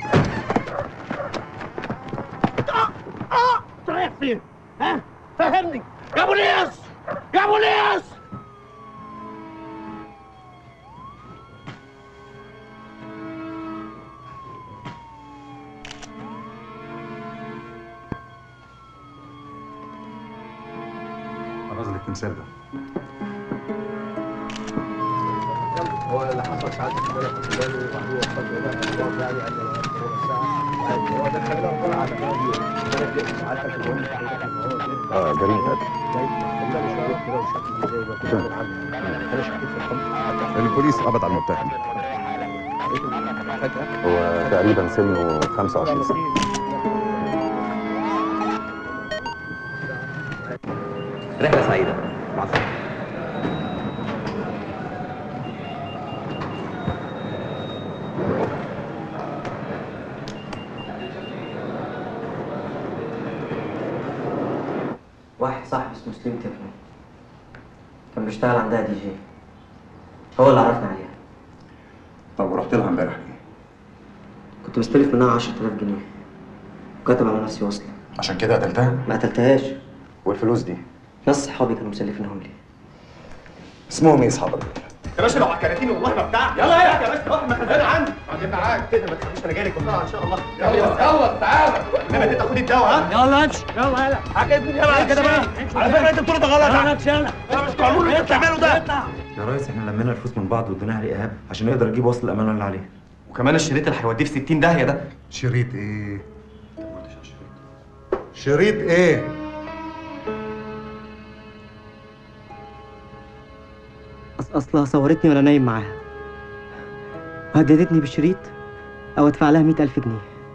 اه اه انت رايح فين؟ ها؟ فهمني يا بوليس يا بوليس خلاص التمثال ده هو اللي حصل ساعات ان انا كنت بالي وبعدين وصلت هنا الموضوع يعني قال لي انا ربع ساعه وعادي هو ده خلينا نطلع على الفيديو انا جبت ساعات المهم اه جميل خلينا نشوف كده وشكله زي ما كنا بنعمل انا شكيت في الحمد البوليس قبض على المتهم فجاه هو تقريبا سنه 25 سنه رحله سعيده مع السلامه واحد صاحبي اسمه سليم تكنو كان بيشتغل عندها دي جي هو اللي عرفني عليها طب ورحت لها امبارح ليه؟ كنت مستلف منها 10000 جنيه وكاتب على نفسي وصل عشان كده قتلتها؟ ما قتلتهاش والفلوس دي؟ ناس صحابي كانوا مسلفينهم لي اسمهم ايه اصحابك؟ يا باشا لو على الكراتين والله ما بتاعك يلا يا يا باشا روح المخزن عندي بعدين معاك كده ما تخافيش انا جاي لك بسرعه ان شاء الله يلا يلا تعالى انما انت خد الدواء ها يلا امشي يلا يلا عجبني يلا كده بقى على فكره انت بتقول ده غلط انا امشي يلا انا مش قانون اللي انت بتعمله ده يا ريس احنا لمينا الفلوس من بعض واديناها لايهاب عشان نقدر نجيب وصل الامانه اللي عليه وكمان الشريط اللي هيوديه في 60 داهيه ده شريط ايه؟ شريط ايه؟ أص- اصلها صورتني وانا نايم معاها وهددتني بالشريط او ادفع لها مئة ألف جنيه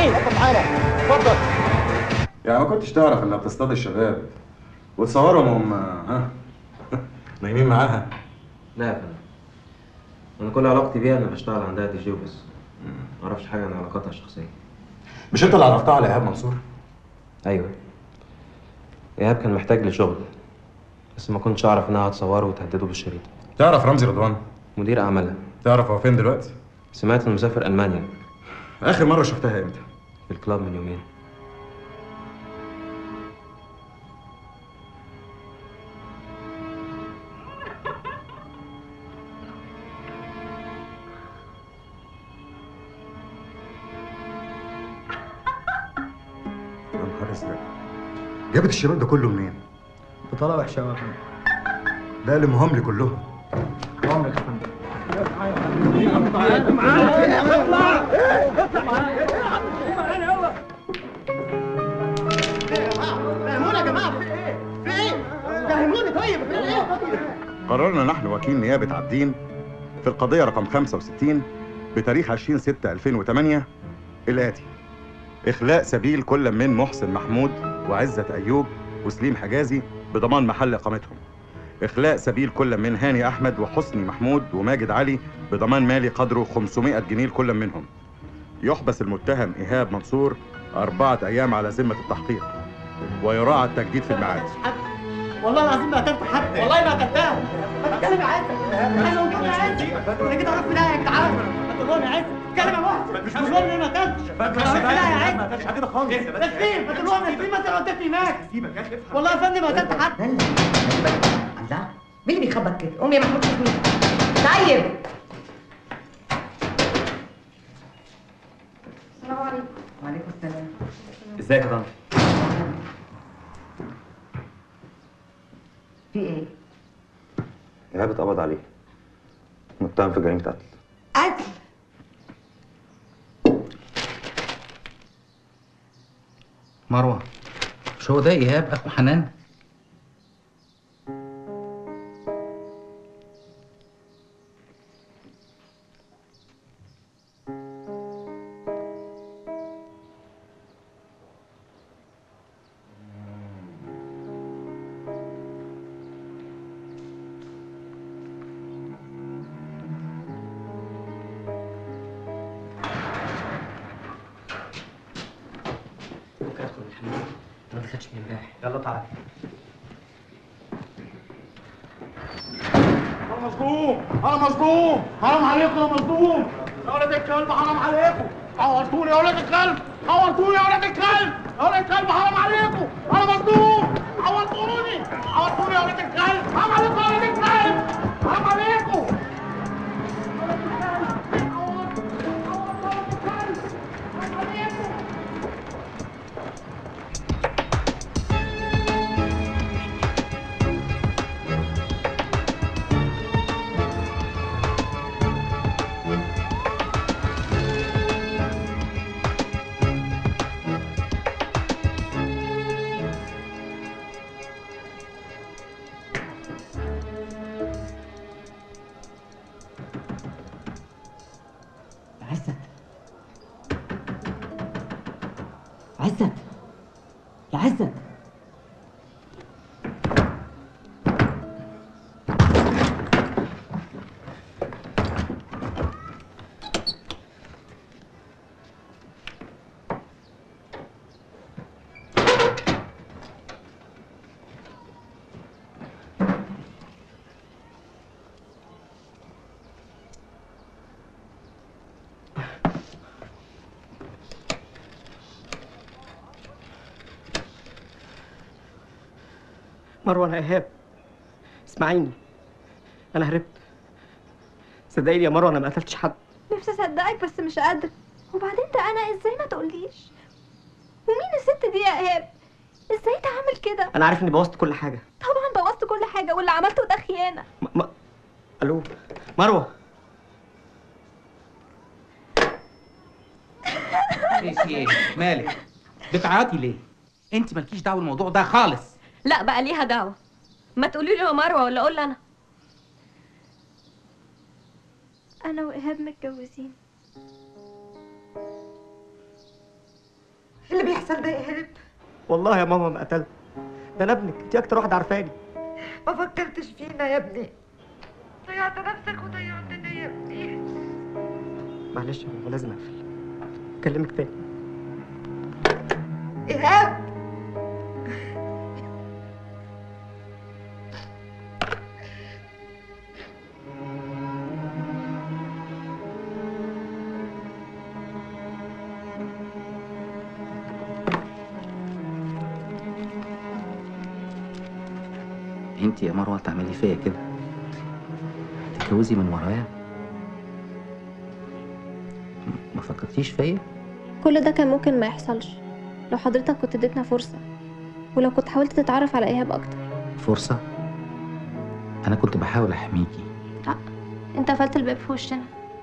مين؟ تعالى اتفضل يعني ما كنتش تعرف انها بتصطاد الشباب وتصورهم وهم ها نايمين معاها لا يا فندم انا كل علاقتي بيها انا بشتغل عندها دي جي وبس ما اعرفش حاجه عن علاقاتها الشخصيه مش انت اللي عرفتها على ايهاب منصور ايوه ايهاب كان محتاج لشغل بس ما كنتش اعرف انها هتصوره وتهدده بالشريط تعرف رمزي رضوان مدير اعمالها تعرف هو فين دلوقتي سمعت انه مسافر المانيا اخر مره شفتها امتى في الكلاب من يومين يا نهار ازرق جابت الشباب ده كله منين؟ بطلع وحشه قوي يا فندم ده اللي مهم لي كلهم عمرك يا فندم فهمونا يا جماعه في ايه؟ في ايه؟ فهموني طيب في ايه؟ قررنا نحن وكيل نيابة عابدين في القضية رقم 65 بتاريخ 20 6 2008 الآتي إخلاء سبيل كل من محسن محمود وعزة أيوب وسليم حجازي بضمان محل إقامتهم إخلاء سبيل كل من هاني أحمد وحسني محمود وماجد علي بضمان مالي قدره 500 جنيه لكل منهم يحبس المتهم إيهاب منصور أربعة أيام على ذمة التحقيق ويراعى التجديد في الميعاد والله العظيم ما قتلت حد والله ما قتلتها ما تتكلم يا عز عايز اقول لهم يا عز انا كده اروح في داهيه تعالى ما تقول لهم يا عز اتكلم يا محسن مش بقول لي ما قتلتش اروح في داهيه يا عز ما قتلش حد خالص تسليم ما تقول لهم يا سليم ما انت اللي قتلت هناك والله يا فندم ما قتلت حد الله مين اللي بيخبط كده؟ قوم يا محمود شوف مين طيب السلام عليكم وعليكم السلام ازيك يا طنط في ايه؟ إيهاب اتقبض عليه متهم في جريمة قتل قتل مروة مش هو ده إيهاب أخو حنان؟ ممكن ادخل من الحمام ما دخلتش من امبارح يلا تعالى انا مظلوم انا مظلوم حرام عليكم يا مظلوم يا ولاد الكلب حرام عليكم عورتوني يا ولاد الكلب عورتوني يا ولاد الكلب يا ولاد الكلب حرام عليكم انا مظلوم عورتوني عورتوني يا ولاد الكلب حرام عليكم يا ولاد الكلب حرام عليكم عزت عزت يا عزت مروه انا ايهاب اسمعيني انا هربت صدقيني يا مروه انا ما قتلتش حد نفسي اصدقك بس مش قادرة وبعدين ده انا ازاي ما تقوليش ومين الست دي يا ايهاب ازاي تعمل كده انا عارف اني بوظت كل حاجه طبعا بوظت كل حاجة واللي عملته ده خيانة الو مروه ايه في ايه؟ مالك؟ بتعيطي ليه؟ انت مالكيش دعوه بالموضوع ده خالص لا بقى ليها دعوة ما تقولي له يا مروة ولا أقول أنا انا وايهاب متجوزين اللي بيحصل ده ايهاب والله يا ماما ما قتلت ده انا ابنك انت اكتر واحده عارفاني ما فكرتش فينا يا ابني ضيعت نفسك وضيعتنا يا ابني معلش يا ماما لازم اقفل اكلمك تاني ايهاب انت يا مروه تعملي فيا كده تتجوزي من ورايا م- ما فكرتيش فيا كل ده كان ممكن ما يحصلش لو حضرتك كنت اديتنا فرصة ولو كنت حاولت تتعرف على ايهاب اكتر فرصه انا كنت بحاول احميكي لا انت قفلت الباب في وشنا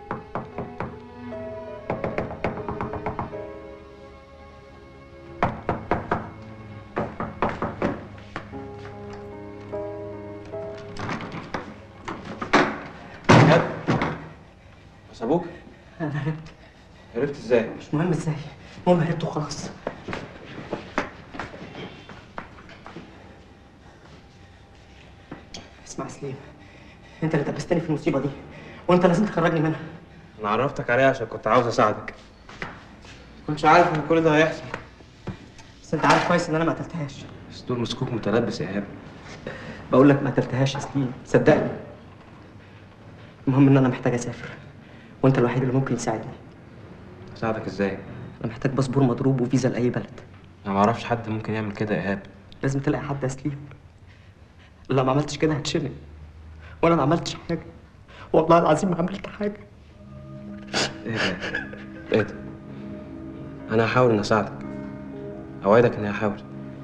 بس ابوك انا هربت عرفت ازاي مش مهم ازاي المهم هربت وخلاص اسمع يا سليم انت اللي دبستني في المصيبه دي وانت لازم تخرجني منها انا عرفتك عليها عشان كنت عاوز اساعدك كنتش عارف ان كل ده هيحصل بس انت عارف كويس ان انا ما قتلتهاش بس دول مسكوك متلبس يا ايهاب بقول لك ما قتلتهاش يا سليم صدقني المهم ان انا محتاج اسافر وانت الوحيد اللي ممكن يساعدني اساعدك ازاي انا محتاج باسبور مضروب وفيزا لاي بلد انا ما اعرفش حد ممكن يعمل كده يا ايهاب لازم تلاقي حد يا سليم لو ما عملتش كده هتشيلني وانا ما عملتش حاجه والله العظيم ما عملت حاجه ايه ده ايه ده انا هحاول اني اساعدك اوعدك اني هحاول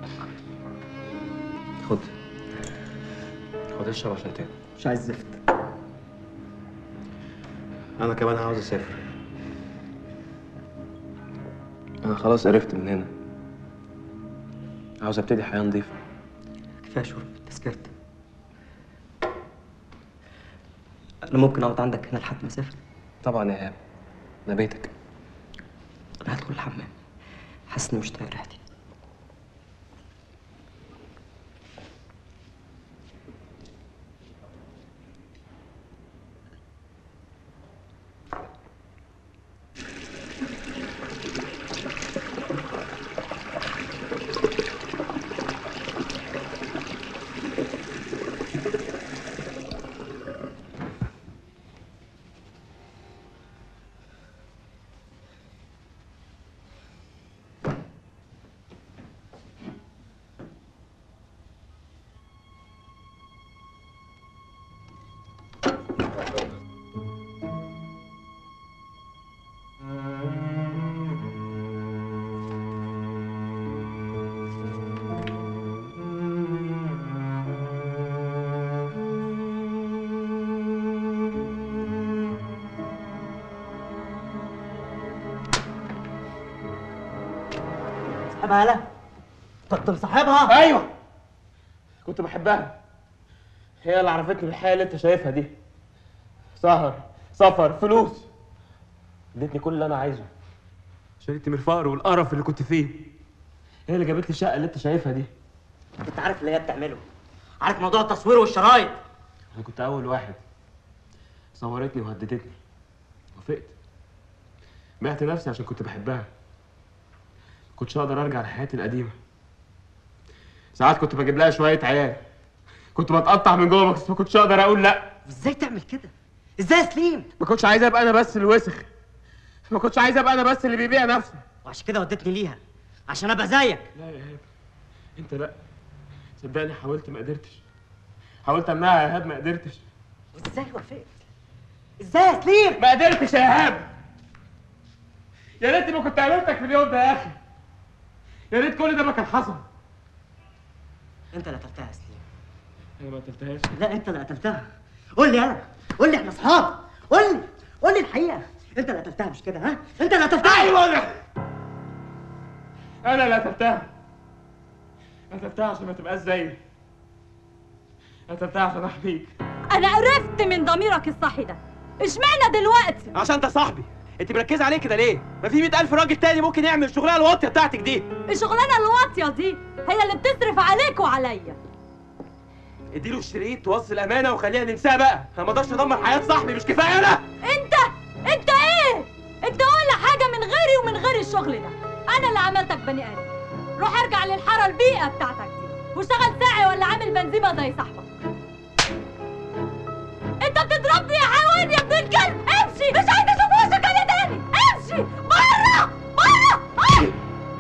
خد خد اشرب عشان تاني مش عايز زفت انا كمان عاوز اسافر انا خلاص قرفت من هنا عاوز ابتدي حياه نظيفه كفايه شرب تذكرت انا ممكن اقعد عندك هنا لحد ما اسافر طبعا يا ايهاب ده بيتك انا هدخل الحمام حاسس اني مش طايق ريحتي صاحبها لا كنت مصاحبها ايوه كنت بحبها هي اللي عرفتني الحياه اللي انت شايفها دي سهر سفر فلوس ادتني كل اللي انا عايزه شالتني من الفقر والقرف اللي كنت فيه هي اللي جابت لي الشقه اللي انت شايفها دي انت عارف اللي هي بتعمله عارف موضوع التصوير والشرايط انا كنت اول واحد صورتني وهددتني وافقت بعت نفسي عشان كنت بحبها كنتش اقدر ارجع لحياتي القديمه ساعات كنت بجيب لها شويه عيال كنت بتقطع من جوه بس ما كنتش اقدر اقول لا ازاي تعمل كده ازاي يا سليم ما كنتش عايز ابقى انا بس الوسخ ما كنتش عايز ابقى انا بس اللي بيبيع نفسه وعشان كده ودتني ليها عشان ابقى زيك لا يا ايهاب انت لا صدقني حاولت ما قدرتش حاولت امنعها يا ايهاب ما قدرتش ازاي وافقت ازاي يا سليم ما قدرتش يا ايهاب يا ريتني ما كنت قابلتك في اليوم ده يا اخي يا ريت كل ده ما كان حصل انت اللي قتلتها يا سليم انا ما قتلتهاش لا انت اللي قتلتها قول لي انا قول لي احنا اصحاب قول لي قول لي الحقيقه انت اللي قتلتها مش كده ها انت اللي قتلتها ايوه انا انا اللي قتلتها قتلتها عشان ما تبقاش زيي قتلتها عشان احميك انا عرفت من ضميرك الصاحي ده اشمعنى دلوقتي عشان انت صاحبي انت مركزه عليه كده ليه ما في 100000 راجل تاني ممكن يعمل الشغلانه الواطيه بتاعتك دي الشغلانه الواطيه دي هي اللي بتصرف عليك وعليا اديله الشريط توصل الامانه وخلينا ننساها بقى انا ما اقدرش ادمر حياه صاحبي مش كفايه انا انت انت ايه انت ولا حاجه من غيري ومن غير الشغل ده انا اللي عملتك بني ادم روح ارجع للحاره البيئه بتاعتك دي واشتغل ساعي ولا عامل بنزيمه زي صاحبك انت بتضربني يا حيوان يا ابن الكلب امشي مش عايزه اشوف وشك انا تاني امشي بره بره آه!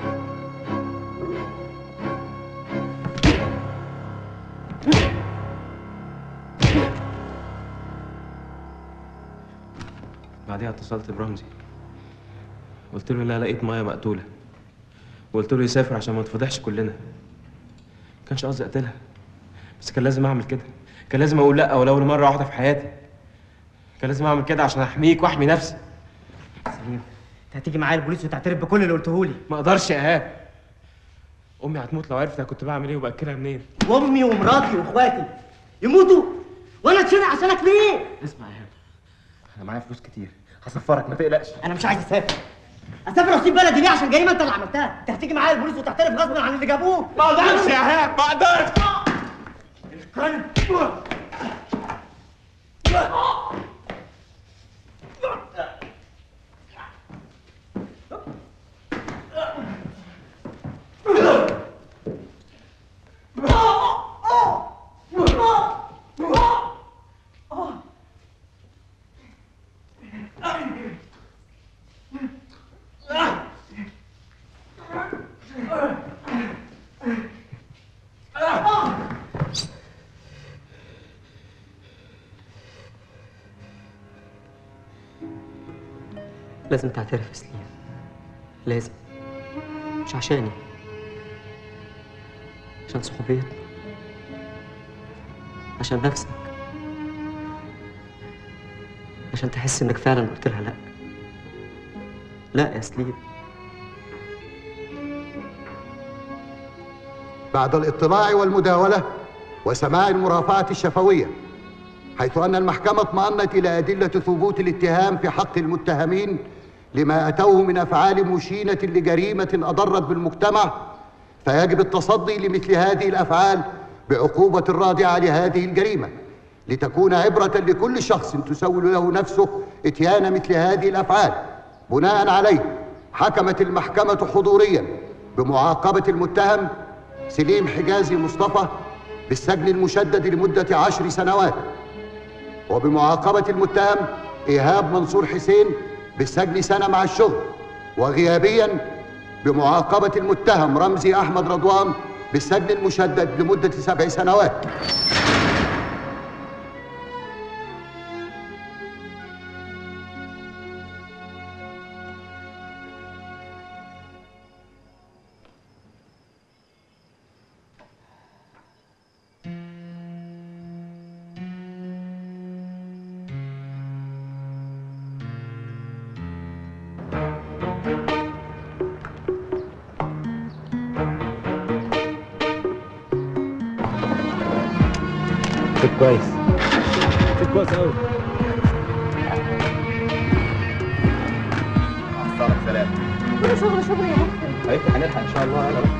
بعدها اتصلت برمزي قلت له لا لقيت مايا مقتوله وقلت له يسافر عشان ما نتفضحش كلنا ما كانش قصدي اقتلها بس كان لازم اعمل كده كان لازم اقول لا ولو لمره واحده في حياتي كان لازم اعمل كده عشان احميك واحمي نفسي سليم انت هتيجي معايا البوليس وتعترف بكل اللي قلته لي ما اقدرش يا ايهاب امي هتموت لو عرفت انا كنت بعمل ايه وباكلها منين وامي ومراتي واخواتي يموتوا وانا اتشنق عشانك ليه اسمع يا ايهاب انا معايا فلوس كتير هسفرك ما تقلقش انا مش عايز اسافر اسافر واسيب بلدي ليه عشان جريمه انت اللي عملتها انت هتيجي معايا البوليس وتعترف غصب عن اللي جابوه ما اقدرش يا ايهاب ما اقدرش الكلب لازم تعترف يا سليم لازم مش عشاني عشان صحوبيتنا عشان نفسك عشان تحس انك فعلا قلت لها لا لا يا سليم بعد الاطلاع والمداولة وسماع المرافعة الشفوية حيث أن المحكمة اطمأنت إلى أدلة ثبوت الاتهام في حق المتهمين لما أتوه من أفعال مشينة لجريمة أضرت بالمجتمع فيجب التصدي لمثل هذه الأفعال بعقوبة رادعة لهذه الجريمة لتكون عبرة لكل شخص تسول له نفسه إتيان مثل هذه الأفعال بناء عليه حكمت المحكمة حضوريا بمعاقبة المتهم سليم حجازي مصطفى بالسجن المشدد لمدة عشر سنوات وبمعاقبة المتهم إيهاب منصور حسين بالسجن سنة مع الشغل وغيابيا بمعاقبة المتهم رمزي أحمد رضوان بالسجن المشدد لمدة سبع سنوات كنت كويس كنت كويس قوي صالح سلام كل شغل شغل يا محسن حبيبتي هنلحق ان شاء الله يلا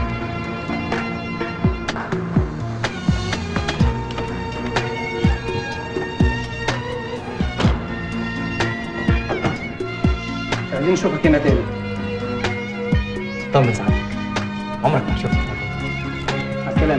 خليني اشوفك هنا تاني طمن سعادتك عمرك ما شفتك مع السلامه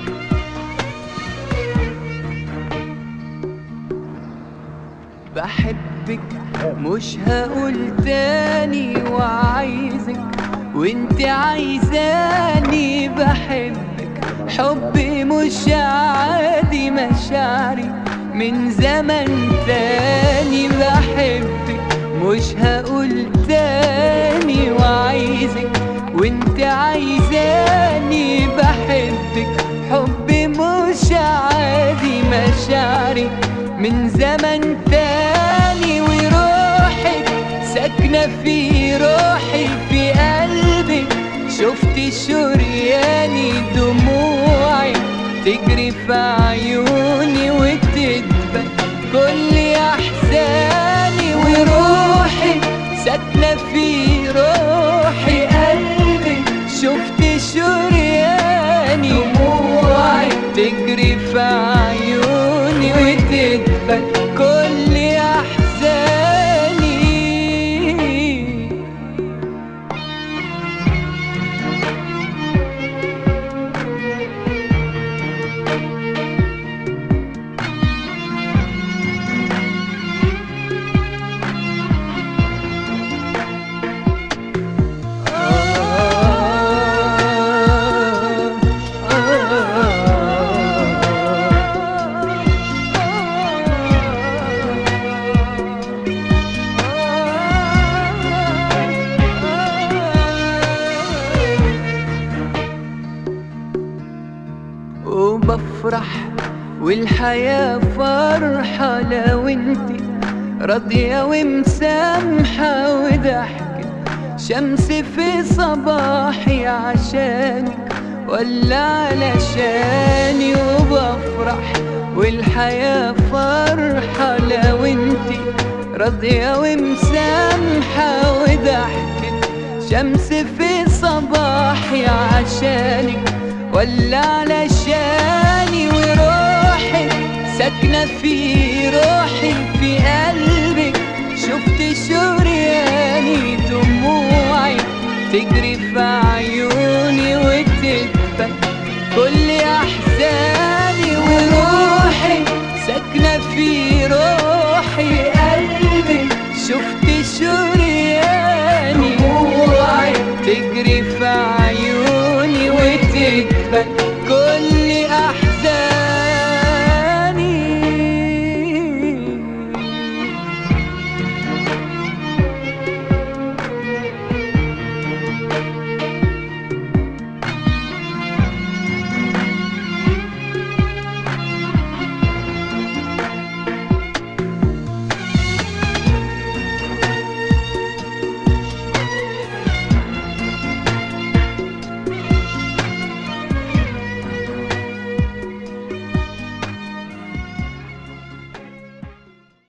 بحبك مش هقول تاني وعايزك وانت عايزاني بحبك حبي مش عادي مشاعري من زمن تاني بحبك مش هقول تاني وعايزك وانت عايزاني بحبك حبي مش عادي مشاعري من زمن تاني وروحك ساكنة في روحي في قلبي شفت شرياني دموعي تجري في عيوني وتدبل كل أحزاني وروحي وتدبل كل أحزاني وبفرح والحياة فرحة لو انت راضية ومسامحة وضحكة شمس في صباحي عشانك ولا علشاني وبفرح والحياة فرحة لو انت راضية ومسامحة وضحكة شمس في صباحي عشانك ولا علشاني وروحي ساكنة في روحي في قلبك شفت شرياني دموعي تجري في عيوني وتدفى كل أحزاني وروحي ساكنة في روحي